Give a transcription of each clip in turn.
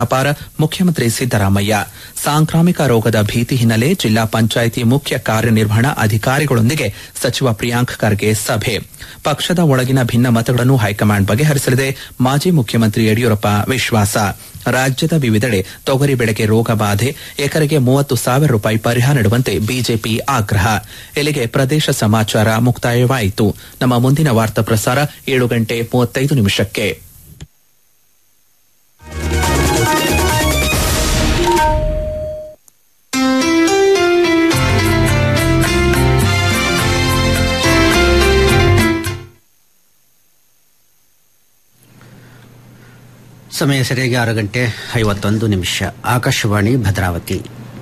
ಅಪಾರ ಮುಖ್ಯಮಂತ್ರಿ ಸಿದ್ದರಾಮಯ್ಯ ಸಾಂಕ್ರಾಮಿಕ ರೋಗದ ಭೀತಿ ಹಿನ್ನೆಲೆ ಜಿಲ್ಲಾ ಪಂಚಾಯಿತಿ ಮುಖ್ಯ ಕಾರ್ಯನಿರ್ವಹಣಾ ಅಧಿಕಾರಿಗಳೊಂದಿಗೆ ಸಚಿವ ಪ್ರಿಯಾಂಕ್ ಖರ್ಗೆ ಸಭೆ ಪಕ್ಷದ ಒಳಗಿನ ಭಿನ್ನ ಮತಗಳನ್ನು ಹೈಕಮಾಂಡ್ ಬಗೆಹರಿಸಲಿದೆ ಮಾಜಿ ಮುಖ್ಯಮಂತ್ರಿ ಯಡಿಯೂರಪ್ಪ ವಿಶ್ವಾಸ ರಾಜ್ಯದ ವಿವಿಧೆಡೆ ತೊಗರಿ ಬೆಳೆಗೆ ರೋಗ ಬಾಧೆ ಎಕರೆಗೆ ಮೂವತ್ತು ಸಾವಿರ ರೂಪಾಯಿ ಪರಿಹಾರ ನೀಡುವಂತೆ ಬಿಜೆಪಿ ಆಗ್ರಹ ಇಲ್ಲಿಗೆ ಪ್ರದೇಶ ಸಮಾಚಾರ ಮುಕ್ತಾಯವಾಯಿತು ನಮ್ಮ ಮುಂದಿನ ವಾರ್ತಾ ಪ್ರಸಾರ ಏಳು ಗಂಟೆ ಮೂವತ್ತೈದು ನಿಮಿಷಕ್ಕೆ ಸಮಯ ಸರಿಯಾಗಿ ಆರು ಗಂಟೆ ಐವತ್ತೊಂದು ನಿಮಿಷ ಆಕಾಶವಾಣಿ ಭದ್ರಾವತಿ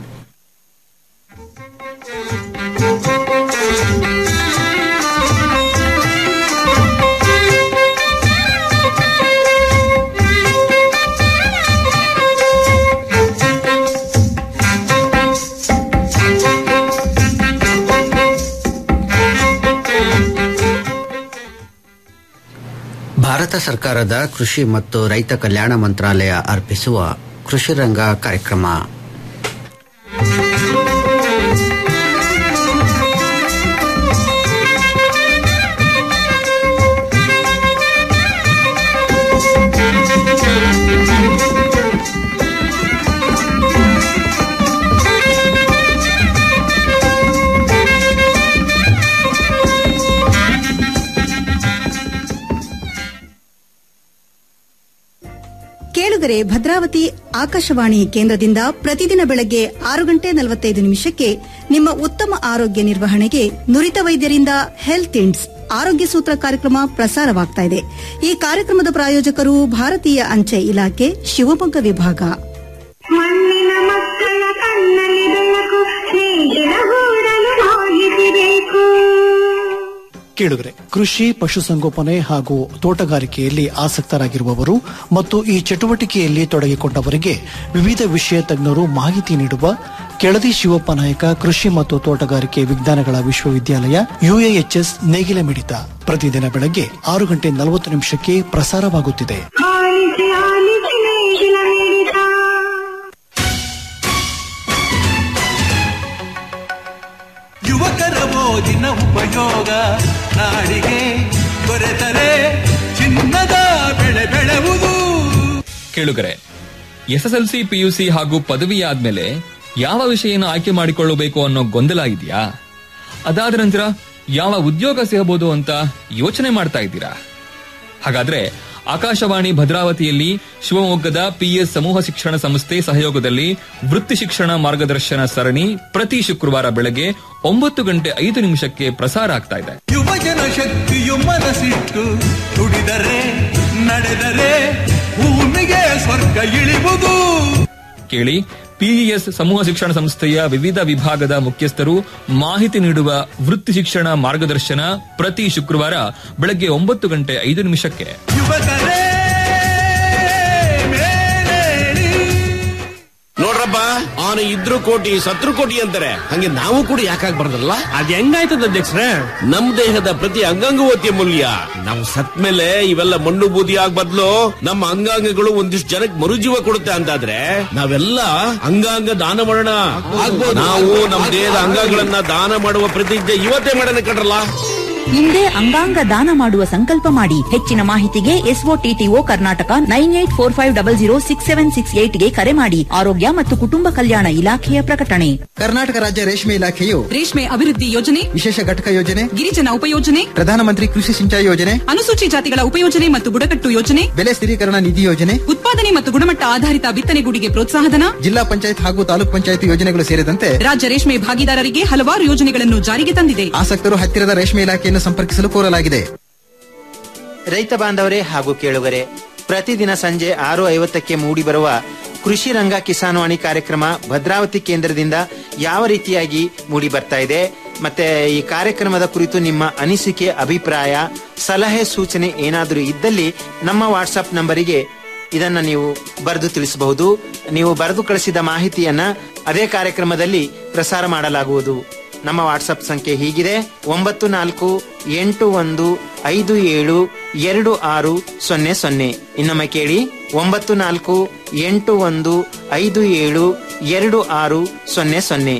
ಭಾರತ ಸರ್ಕಾರದ ಕೃಷಿ ಮತ್ತು ರೈತ ಕಲ್ಯಾಣ ಮಂತ್ರಾಲಯ ಅರ್ಪಿಸುವ ಕೃಷಿ ರಂಗ ಕಾರ್ಯಕ್ರಮ ಕೇಳುಗರೆ ಭದ್ರಾವತಿ ಆಕಾಶವಾಣಿ ಕೇಂದ್ರದಿಂದ ಪ್ರತಿದಿನ ಬೆಳಗ್ಗೆ ಆರು ಗಂಟೆ ನಲವತ್ತೈದು ನಿಮಿಷಕ್ಕೆ ನಿಮ್ಮ ಉತ್ತಮ ಆರೋಗ್ಯ ನಿರ್ವಹಣೆಗೆ ನುರಿತ ವೈದ್ಯರಿಂದ ಹೆಲ್ತ್ ಇಂಡ್ಸ್ ಆರೋಗ್ಯ ಸೂತ್ರ ಕಾರ್ಯಕ್ರಮ ಪ್ರಸಾರವಾಗ್ತಾ ಇದೆ ಈ ಕಾರ್ಯಕ್ರಮದ ಪ್ರಾಯೋಜಕರು ಭಾರತೀಯ ಅಂಚೆ ಇಲಾಖೆ ಶಿವಮೊಗ್ಗ ವಿಭಾಗ ಮಣ್ಣಿನ ಮಕ್ಕಳ ಕಣ್ಣಲ್ಲಿ ಬೆಳಕು ಸ್ನೇಹಿತರ ಗೂಡಲು ಹೋಗಿಸಬೇಕು ಕೇಳುಗರೆ ಕೃಷಿ ಪಶುಸಂಗೋಪನೆ ಹಾಗೂ ತೋಟಗಾರಿಕೆಯಲ್ಲಿ ಆಸಕ್ತರಾಗಿರುವವರು ಮತ್ತು ಈ ಚಟುವಟಿಕೆಯಲ್ಲಿ ತೊಡಗಿಕೊಂಡವರಿಗೆ ವಿವಿಧ ವಿಷಯ ತಜ್ಞರು ಮಾಹಿತಿ ನೀಡುವ ಕೆಳದಿ ಶಿವಪ್ಪ ನಾಯಕ ಕೃಷಿ ಮತ್ತು ತೋಟಗಾರಿಕೆ ವಿಜ್ಞಾನಗಳ ವಿಶ್ವವಿದ್ಯಾಲಯ ಯುಎಎಚ್ಎಸ್ ನೇಗಿಲ ಮಿಡಿತ ಪ್ರತಿದಿನ ಬೆಳಗ್ಗೆ ಆರು ಗಂಟೆ ನಲವತ್ತು ನಿಮಿಷಕ್ಕೆ ಪ್ರಸಾರವಾಗುತ್ತಿದೆ ಆಲಿಸಿ ಆಲಿಸಿ ನೇಗಿಲ ಮಿಡಿತ ಯುವಕರ ಓದಿನ ಉಪಯೋಗ ನಾಡಿಗೆ ದೊರೆತರೆ ಚಿನ್ನದ ಬೆಳೆ ಬೆಳೆವುದು ಕೇಳುಗರೆ ಎಸ್ಎಸ್ಎಲ್ಸಿ ಪಿಯುಸಿ ಹಾಗೂ ಪದವಿ ಆದ್ಮೇಲೆ ಯಾವ ವಿಷಯನ ಆಯ್ಕೆ ಮಾಡಿಕೊಳ್ಳಬೇಕು ಅನ್ನೋ ಗೊಂದಲ ಇದೆಯಾ ಅದಾದ ನಂತರ ಯಾವ ಉದ್ಯೋಗ ಸಿಗಬಹುದು ಅಂತ ಯೋಚನೆ ಮಾಡ್ತಾ ಇದ್ದೀರಾ ಹಾಗಾದ್ರೆ ಆಕಾಶವಾಣಿ ಭದ್ರಾವತಿಯಲ್ಲಿ ಶಿವಮೊಗ್ಗದ ಪಿಎಸ್ ಸಮೂಹ ಶಿಕ್ಷಣ ಸಂಸ್ಥೆ ಸಹಯೋಗದಲ್ಲಿ ವೃತ್ತಿ ಶಿಕ್ಷಣ ಮಾರ್ಗದರ್ಶನ ಸರಣಿ ಪ್ರತಿ ಶುಕ್ರವಾರ ಬೆಳಗ್ಗೆ ಒಂಬತ್ತು ಗಂಟೆ ಐದು ನಿಮಿಷಕ್ಕೆ ಪ್ರಸಾರ ಆಗ್ತಾ ಇದೆ ಯುವಜನ ಶಕ್ತಿಯು ಮನಸ್ಸಿಟ್ಟು ದುಡಿದರೆ ನಡೆದರೆ ಭೂಮಿಗೆ ಸ್ವರ್ಗ ಇಳಿವುದು ಕೇಳಿ ಪಿಇಎಸ್ ಸಮೂಹ ಶಿಕ್ಷಣ ಸಂಸ್ಥೆಯ ವಿವಿಧ ವಿಭಾಗದ ಮುಖ್ಯಸ್ಥರು ಮಾಹಿತಿ ನೀಡುವ ವೃತ್ತಿ ಶಿಕ್ಷಣ ಮಾರ್ಗದರ್ಶನ ಪ್ರತಿ ಶುಕ್ರವಾರ ಬೆಳಗ್ಗೆ ಒಂಬತ್ತು ಗಂಟೆ ಐದು ನಿಮಿಷಕ್ಕೆ ಯುವಕರೇ ಮೇಲೇಳಿ ನೋಡ್ರಪ್ಪ ಅವನು ಇದ್ರು ಕೋಟಿ ಸತ್ರು ಕೋಟಿ ಅಂತಾರೆ ಹಂಗೆ ನಾವು ಕೂಡ ಯಾಕಾಗ್ ಬರ್ದಲ್ಲ ಅದ್ ಹೆಂಗಾಯ್ತದ ಅಧ್ಯಕ್ಷರೇ ನಮ್ ದೇಹದ ಪ್ರತಿ ಅಂಗಾಂಗವೂ ಅತಿ ಅಮೂಲ್ಯ ನಾವು ಸತ್ ಮೇಲೆ ಇವೆಲ್ಲ ಮಣ್ಣು ಬೂದಿ ಆಗ್ ಬದ್ಲು ನಮ್ಮ ಅಂಗಾಂಗಗಳು ಒಂದಿಷ್ಟು ಜನಕ್ಕೆ ಮರುಜೀವ ಕೊಡುತ್ತೆ ಅಂತಾದ್ರೆ ನಾವೆಲ್ಲ ಅಂಗಾಂಗ ದಾನ ಮಾಡೋಣ ನಾವು ನಮ್ಮ ದೇಹದ ಅಂಗಾಂಗಗಳನ್ನ ದಾನ ಮಾಡುವ ಪ್ರತಿಜ್ಞೆ ಇವತ್ತೇ ಮಾಡೋಣ ಕಣ್ರಲ್ಲ ಹಿಂದೆ ಅಂಗಾಂಗ ದಾನ ಮಾಡುವ ಸಂಕಲ್ಪ ಮಾಡಿ ಹೆಚ್ಚಿನ ಮಾಹಿತಿಗೆ SOTTO Karnataka nine eight four five double zero six seven six ಏಟ್ಗೆ ಕರೆ ಮಾಡಿ ಆರೋಗ್ಯ ಮತ್ತು ಕುಟುಂಬ ಕಲ್ಯಾಣ ಇಲಾಖೆಯ ಪ್ರಕಟಣೆ ಕರ್ನಾಟಕ ರಾಜ್ಯ ರೇಷ್ಮೆ ಇಲಾಖೆಯು ರೇಷ್ಮೆ ಅಭಿವೃದ್ಧಿ ಯೋಜನೆ ವಿಶೇಷ ಘಟಕ ಯೋಜನೆ ಗಿರಿಜನ ಉಪಯೋಜನೆ ಪ್ರಧಾನಮಂತ್ರಿ ಕೃಷಿ ಸಿಂಚಾಯಿ ಯೋಜನೆ ಅನುಸೂಚಿ ಜಾತಿಗಳ ಉಪಯೋಜನೆ ಮತ್ತು ಬುಡಕಟ್ಟು ಯೋಜನೆ ಬೆಲೆ ಸ್ಥಿರೀಕರಣ ನಿಧಿ ಯೋಜನೆ ಉತ್ಪಾದನೆ ಮತ್ತು ಗುಣಮಟ್ಟ ಆಧಾರಿತ ಬಿತ್ತನೆಗೂಡಿಗೆ ಪ್ರೋತ್ಸಾಹಧನ ಜಿಲ್ಲಾ ಪಂಚಾಯತ್ ಹಾಗೂ ತಾಲೂಕ್ ಪಂಚಾಯತ್ ಯೋಜನೆಗಳು ಸೇರಿದಂತೆ ರಾಜ್ಯ ರೇಷ್ಮೆ ಭಾಗಿದಾರರಿಗೆ ಹಲವಾರು ಯೋಜನೆಗಳನ್ನು ಜಾರಿಗೆ ತಂದಿದೆ ಆಸಕ್ತರು ಹತ್ತಿರದ ರೇಷ್ಮೆ ಇಲಾಖೆಯನ್ನು ಸಂಪರ್ಕಿಸಲು ಕೋರಲಾಗಿದೆ ರೈತ ಬಾಂಧವರೇ ಹಾಗೂ ಕೇಳುಗರೆ ಪ್ರತಿದಿನ ಸಂಜೆ ಆರು ಐವತ್ತಕ್ಕೆ ಮೂಡಿಬರುವ ಕೃಷಿ ರಂಗ ಕಿಸಾನ್ವಾಣಿ ಕಾರ್ಯಕ್ರಮ ಭದ್ರಾವತಿ ಕೇಂದ್ರದಿಂದ ಯಾವ ರೀತಿಯಾಗಿ ಮೂಡಿ ಬರ್ತಾ ಇದೆ ಮತ್ತೆ ಈ ಕಾರ್ಯಕ್ರಮದ ಕುರಿತು ನಿಮ್ಮ ಅನಿಸಿಕೆ ಅಭಿಪ್ರಾಯ ಸಲಹೆ ಸೂಚನೆ ಏನಾದರೂ ಇದ್ದಲ್ಲಿ ನಮ್ಮ ವಾಟ್ಸಪ್ ನಂಬರಿಗೆ ಇದನ್ನ ನೀವು ಬರೆದು ತಿಳಿಸಬಹುದು ನೀವು ಬರೆದು ಕಳಿಸಿದ ಮಾಹಿತಿಯನ್ನ ಅದೇ ಕಾರ್ಯಕ್ರಮದಲ್ಲಿ ಪ್ರಸಾರ ಮಾಡಲಾಗುವುದು ನಮ್ಮ ವಾಟ್ಸಪ್ ಸಂಖ್ಯೆ ಹೀಗಿದೆ ಒಂಬತ್ತು ನಾಲ್ಕು ಎಂಟು ಒಂದು ಐದು ಏಳು ಎರಡು ಆರು ಸೊನ್ನೆ ಸೊನ್ನೆ ಇನ್ನೊಮ್ಮೆ ಕೇಳಿ ಒಂಬತ್ತು ನಾಲ್ಕು ಎಂಟು ಒಂದು ಐದು ಏಳು ಎರಡು ಆರು ಸೊನ್ನೆ ಸೊನ್ನೆ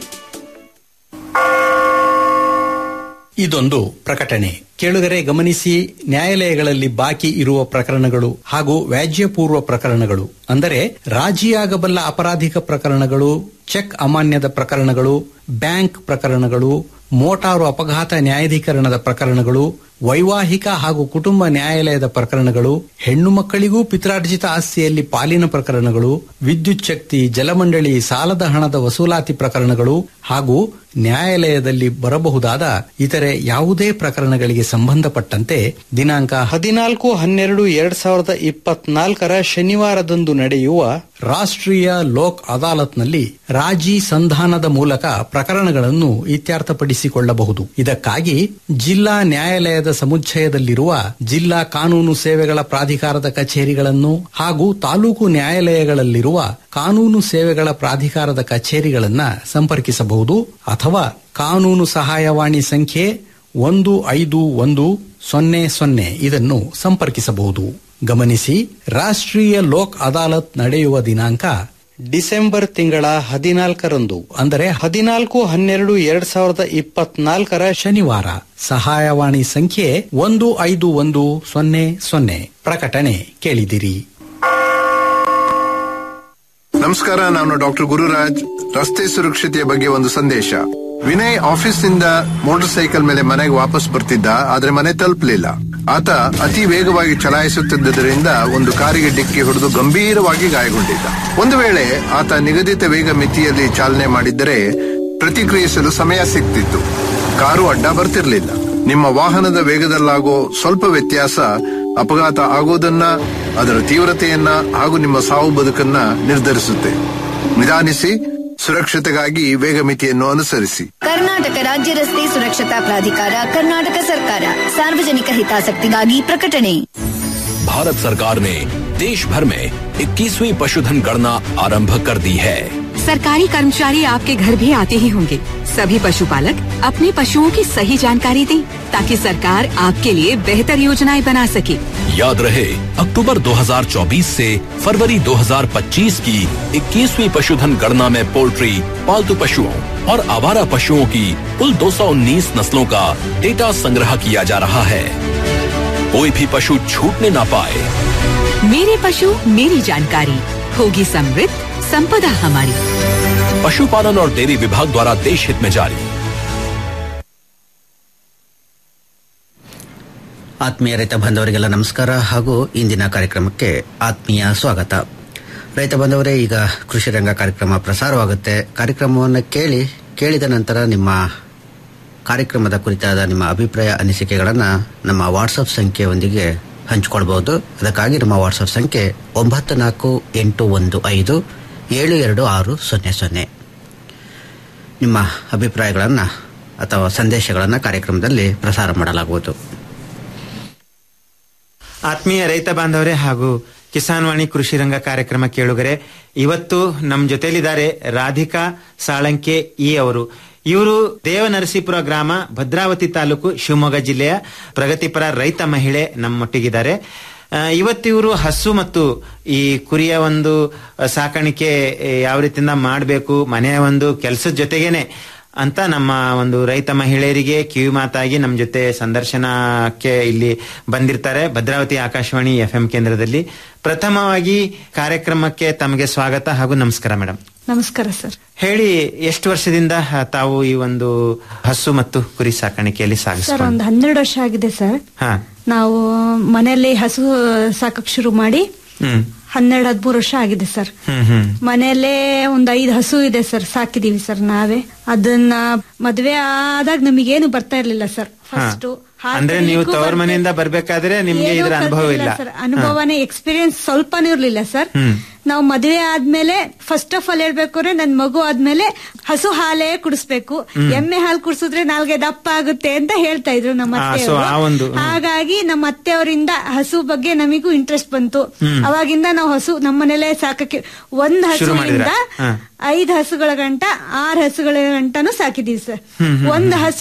ಇದೊಂದು ಪ್ರಕಟಣೆ ಕೇಳುಗರೆ ಗಮನಿಸಿ ನ್ಯಾಯಾಲಯಗಳಲ್ಲಿ ಬಾಕಿ ಇರುವ ಪ್ರಕರಣಗಳು ಹಾಗೂ ವ್ಯಾಜ್ಯಪೂರ್ವ ಪ್ರಕರಣಗಳು ಅಂದರೆ ರಾಜಿಯಾಗಬಲ್ಲ ಅಪರಾಧಿಕ ಪ್ರಕರಣಗಳು ಚೆಕ್ ಅಮಾನ್ಯದ ಪ್ರಕರಣಗಳು ಬ್ಯಾಂಕ್ ಪ್ರಕರಣಗಳು ಮೋಟಾರು ಅಪಘಾತ ನ್ಯಾಯಾಧೀಕರಣದ ಪ್ರಕರಣಗಳು ವೈವಾಹಿಕ ಹಾಗೂ ಕುಟುಂಬ ನ್ಯಾಯಾಲಯದ ಪ್ರಕರಣಗಳು ಹೆಣ್ಣು ಮಕ್ಕಳಿಗೂ ಪಿತ್ರಾರ್ಜಿತ ಆಸ್ತಿಯಲ್ಲಿ ಪಾಲಿನ ಪ್ರಕರಣಗಳು ವಿದ್ಯುತ್ ಶಕ್ತಿ ಜಲಮಂಡಳಿ ಸಾಲದ ಹಣದ ವಸೂಲಾತಿ ಪ್ರಕರಣಗಳು ಹಾಗೂ ನ್ಯಾಯಾಲಯದಲ್ಲಿ ಬರಬಹುದಾದ ಇತರೆ ಯಾವುದೇ ಪ್ರಕರಣಗಳಿಗೆ ಸಂಬಂಧಪಟ್ಟಂತೆ ದಿನಾಂಕ ಹದಿನಾಲ್ಕು ಹನ್ನೆರಡು ಎರಡ್ ಸಾವಿರದ ಇಪ್ಪತ್ನಾಲ್ಕರ ಶನಿವಾರದಂದು ನಡೆಯುವ ರಾಷ್ಟ್ರೀಯ ಲೋಕ್ ಅದಾಲತ್ನಲ್ಲಿ ರಾಜಿ ಸಂಧಾನದ ಮೂಲಕ ಪ್ರಕರಣಗಳನ್ನು ಇತ್ಯರ್ಥಪಡಿಸಿಕೊಳ್ಳಬಹುದು ಇದಕ್ಕಾಗಿ ಜಿಲ್ಲಾ ನ್ಯಾಯಾಲಯದ ಸಮುಚ್ಚಯದಲ್ಲಿರುವ ಜಿಲ್ಲಾ ಕಾನೂನು ಸೇವೆಗಳ ಪ್ರಾಧಿಕಾರದ ಕಚೇರಿಗಳನ್ನು ಹಾಗೂ ತಾಲೂಕು ನ್ಯಾಯಾಲಯಗಳಲ್ಲಿರುವ ಕಾನೂನು ಸೇವೆಗಳ ಪ್ರಾಧಿಕಾರದ ಕಚೇರಿಗಳನ್ನ ಸಂಪರ್ಕಿಸಬಹುದು ಅಥವಾ ಕಾನೂನು ಸಹಾಯವಾಣಿ ಸಂಖ್ಯೆ ಒಂದು ಐದು ಒಂದು ಸೊನ್ನೆ ಸೊನ್ನೆ ಇದನ್ನು ಸಂಪರ್ಕಿಸಬಹುದು ಗಮನಿಸಿ ರಾಷ್ಟ್ರೀಯ ಲೋಕ್ ಅದಾಲತ್ ನಡೆಯುವ ದಿನಾಂಕ ಡಿಸೆಂಬರ್ ತಿಂಗಳ ಹದಿನಾಲ್ಕರಂದು ಅಂದರೆ ಹದಿನಾಲ್ಕು ಹನ್ನೆರಡು ಎರಡ್ ಸಾವಿರದ ಇಪ್ಪತ್ನಾಲ್ಕರ ಶನಿವಾರ ಸಹಾಯವಾಣಿ ಸಂಖ್ಯೆ ಒಂದು ಐದು ಒಂದು ಸೊನ್ನೆ ಸೊನ್ನೆ ಪ್ರಕಟಣೆ ಕೇಳಿದಿರಿ ನಮಸ್ಕಾರ ನಾನು ಡಾಕ್ಟರ್ ಗುರುರಾಜ್ ರಸ್ತೆ ಸುರಕ್ಷತೆಯ ಬಗ್ಗೆ ಒಂದು ಸಂದೇಶ ವಿನಯ್ ಆಫೀಸ್ನಿಂದ ಮೋಟಾರ್ ಸೈಕಲ್ ಮೇಲೆ ಮನೆಗೆ ವಾಪಸ್ ಬರ್ತಿದ್ದ ಆದ್ರೆ ಮನೆ ತಲುಪಲಿಲ್ಲ ಆತ ಅತಿ ವೇಗವಾಗಿ ಚಲಾಯಿಸುತ್ತಿದ್ದರಿಂದ ಒಂದು ಕಾರಿಗೆ ಡಿಕ್ಕಿ ಹೊಡೆದು ಗಂಭೀರವಾಗಿ ಗಾಯಗೊಂಡಿದ್ದ ಒಂದು ವೇಳೆ ಆತ ನಿಗದಿತ ವೇಗ ಮಿತಿಯಲ್ಲಿ ಚಾಲನೆ ಮಾಡಿದ್ದರೆ ಪ್ರತಿಕ್ರಿಯಿಸಲು ಸಮಯ ಸಿಗ್ತಿತ್ತು ಕಾರು ಅಡ್ಡ ಬರ್ತಿರ್ಲಿಲ್ಲ ನಿಮ್ಮ ವಾಹನದ ವೇಗದಲ್ಲಾಗೋ ಸ್ವಲ್ಪ ವ್ಯತ್ಯಾಸ ಅಪಘಾತ ಆಗೋದನ್ನ ಅದರ ತೀವ್ರತೆಯನ್ನ ಹಾಗೂ ನಿಮ್ಮ ಸಾವು ಬದುಕನ್ನ ನಿರ್ಧರಿಸುತ್ತೆ ನಿಧಾನಿಸಿ ಸುರಕ್ಷತೆಗಾಗಿ ವೇಗ ಮಿತಿಯನ್ನು ಅನುಸರಿಸಿ ಕರ್ನಾಟಕ ರಾಜ್ಯ ರಸ್ತೆ ಸುರಕ್ಷತಾ ಪ್ರಾಧಿಕಾರ ಕರ್ನಾಟಕ ಸರ್ಕಾರ ಸಾರ್ವಜನಿಕ ಹಿತಾಸಕ್ತಿಗಾಗಿ ಪ್ರಕಟಣೆ भारत सरकार ने देश भर में 21वीं पशुधन गणना आरंभ कर दी है सरकारी कर्मचारी आपके घर भी आते ही होंगे सभी पशुपालक अपने पशुओं की सही जानकारी दें ताकि सरकार आपके लिए बेहतर योजनाएं बना सके याद रहे अक्टूबर 2024 से फरवरी 2025 की 21वीं पशुधन गणना में पोल्ट्री पालतू पशुओं और आवारा पशुओं की कुल 219 नस्लों का डेटा संग्रह किया जा रहा है कोई भी पशु छूटने ना पाए मेरे पशु मेरी जानकारी होगी समृद्ध संपदा हमारी पशुपालन और डेयरी विभाग द्वारा देश हित में जारी ಆತ್ಮೀಯ ರೈತ ಬಾಂಧವರಿಗೆಲ್ಲ ನಮಸ್ಕಾರ ಹಾಗೂ ಇಂದಿನ ಕಾರ್ಯಕ್ರಮಕ್ಕೆ ಆತ್ಮೀಯ ಸ್ವಾಗತ ರೈತ ಬಾಂಧವರೇ ಈಗ ಕೃಷಿ ರಂಗ ಕಾರ್ಯಕ್ರಮ ಪ್ರಸಾರವಾಗುತ್ತೆ ಕಾರ್ಯಕ್ರಮವನ್ನು ಕೇಳಿ ಕೇಳಿದ ನಂತರ ನಿಮ್ಮ ಕಾರ್ಯಕ್ರಮದ ಕುರಿತಾದ ನಿಮ್ಮ ಅಭಿಪ್ರಾಯ ಅನಿಸಿಕೆಗಳನ್ನು ನಮ್ಮ ವಾಟ್ಸಪ್ ಸಂಖ್ಯೆಯೊಂದಿಗೆ ಹಂಚಿಕೊಳ್ಬಹುದು ಅದಕ್ಕಾಗಿ ನಮ್ಮ ವಾಟ್ಸಪ್ ಸಂಖ್ಯೆ ಒಂಬತ್ತು ನಾಲ್ಕು ಎಂಟು ಒಂದು ಐದು ಏಳು ಎರಡು ಆರು ಸೊನ್ನೆ ಸೊನ್ನೆ ನಿಮ್ಮ ಅಭಿಪ್ರಾಯಗಳನ್ನು ಅಥವಾ ಸಂದೇಶಗಳನ್ನು ಕಾರ್ಯಕ್ರಮದಲ್ಲಿ ಪ್ರಸಾರ ಮಾಡಲಾಗುವುದು ಆತ್ಮೀಯ ರೈತ ಬಾಂಧವರೇ ಹಾಗೂ ಕಿಸಾನ್ ವಾಣಿ ಕೃಷಿ ರಂಗ ಕಾರ್ಯಕ್ರಮ ಕೇಳುಗರೆ ಇವತ್ತು ನಮ್ಮ ಜೊತೆಲಿದ್ದಾರೆ ರಾಧಿಕಾ ಸಾಳಂಕೆ ಇ ಅವರು ಇವರು ದೇವನರಸೀಪುರ ಗ್ರಾಮ ಭದ್ರಾವತಿ ತಾಲೂಕು ಶಿವಮೊಗ್ಗ ಜಿಲ್ಲೆಯ ಪ್ರಗತಿಪರ ರೈತ ಮಹಿಳೆ ನಮ್ಮೊಟ್ಟಿಗಿದ್ದಾರೆ ಆ, ಇವತ್ತಿವರು ಹಸು ಮತ್ತು ಈ ಕುರಿಯ ಒಂದು ಸಾಕಾಣಿಕೆ ಏ, ಯಾವ ರೀತಿಯಿಂದ ಮಾಡಬೇಕು ಮನೆಯ ಒಂದು ಕೆಲಸದ ಜೊತೆಗೇನೆ ಅಂತ ನಮ್ಮ ಒಂದು ರೈತ ಮಹಿಳೆಯರಿಗೆ ಕಿವಿ ಮಾತಾಗಿ ನಮ್ಮ ಜೊತೆ ಸಂದರ್ಶನಕ್ಕೆ ಇಲ್ಲಿ ಬಂದಿರ್ತಾರೆ ಭದ್ರಾವತಿ ಆಕಾಶವಾಣಿ ಎಫ್ ಎಂ ಕೇಂದ್ರದಲ್ಲಿ ಪ್ರಥಮವಾಗಿ ಕಾರ್ಯಕ್ರಮಕ್ಕೆ ತಮಗೆ ಸ್ವಾಗತ ಹಾಗೂ ನಮಸ್ಕಾರ ಮೇಡಮ್ ನಮಸ್ಕಾರ ಸರ್ ಹೇಳಿ ಎಷ್ಟು ವರ್ಷದಿಂದ ಆ, ತಾವು ಈ ಒಂದು ಹಸು ಮತ್ತು ಕುರಿ ಸಾಕಾಣಿಕೆಯಲ್ಲಿ ಸರ್ ಸಾಗಿಸ್ಕೊಂಡು ಒಂದು ಹನ್ನೆರಡು ವರ್ಷ ಆಗಿದೆ ಸರ್ ಹಾ ನಾವು ಮನೆಯಲ್ಲಿ ಹಸು ಸಾಕಕ್ ಶುರು ಮಾಡಿ ಹ್ಮ್ ಹನ್ನೆರಡು ಹದಿಮೂರು ವರ್ಷ ಆಗಿದೆ ಸರ್ ಹ್ಮ್ ಹ್ಮ್ ಮನೆಯಲ್ಲೇ ಒಂದ್ ಐದು ಹಸು ಇದೆ ಸರ್ ಸಾಕಿದೀವಿ ಸರ್ ನಾವೇ ಅದನ್ನ ಮದ್ವೆ ಆದಾಗ ನಮಗೇನು ಬರ್ತಾ ಇರ್ಲಿಲ್ಲ ಸರ್ ಹಾ. ಫಸ್ಟ್ ಅಂದ್ರೆ ನೀವು ತವರ್ ಮನೆಯಿಂದ ಬರ್ಬೇಕಾದ್ರೆ ನಿಮ್ಗೆ ಇದ್ರ ಅನುಭವ ಇಲ್ಲ ಸರ್ ಅನುಭವನೇ ಎಕ್ಸ್ಪೀರಿಯನ್ಸ್ ಸ್ವಲ್ಪನೂ ಇರ್ಲಿಲ್ಲ ಸರ್ ಹ್ಮ್ ನಾವು ಮದುವೆ ಆದ್ಮೇಲೆ ಫಸ್ಟ್ ಆಫ್ ಆಲ್ ಹೇಳ್ಬೇಕು ಅಂದ್ರೆ ನನ್ ಮಗು ಆದ್ಮೇಲೆ ಹಸು ಹಾಲೇ ಕುಡಿಸ್ಬೇಕು ಹ್ಮ್. ಎಮ್ಮೆ ಹಾಲು ಕುಡಿಸಿದ್ರೆ ನಾಲ್ಗೆ ದಪ್ಪ ಆಗುತ್ತೆ ಅಂತ ಹೇಳ್ತಾ ಇದ್ರು ನಮ್ಮ ಆ, so ಅತ್ತೆಯವರು ಆ ಒಂದು, ಹ್ಮ್. ಹಾಗಾಗಿ ನಮ್ಮ ಅತ್ತೆಯವರಿಂದ ಹಸು ಬಗ್ಗೆ ನಮಿಗೂ ಇಂಟ್ರೆಸ್ಟ್ ಬಂತು ಹ್ಮ್. ಅವಾಗಿಂದ ನಾವು ಹಸು ನಮ್ಮ ಮನೇಲೆ ಸಾಕಕ್ಕೆ ಒಂದ್ ಶುರು ಮಾಡಿದ್ರಾ? ಹಸುವಿಂದ ಹಾ. ಐದ್ ಹಸುಗಳ ಗಂಟ ಆರ್ ಹಸುಗಳ ಗಂಟನು ಸಾಕಿದೀವಿ ಸರ್ ಹ್ಮ್, ಹ್ಮ್, ಒಂದ್ ಹ್ಮ್. ಹಸು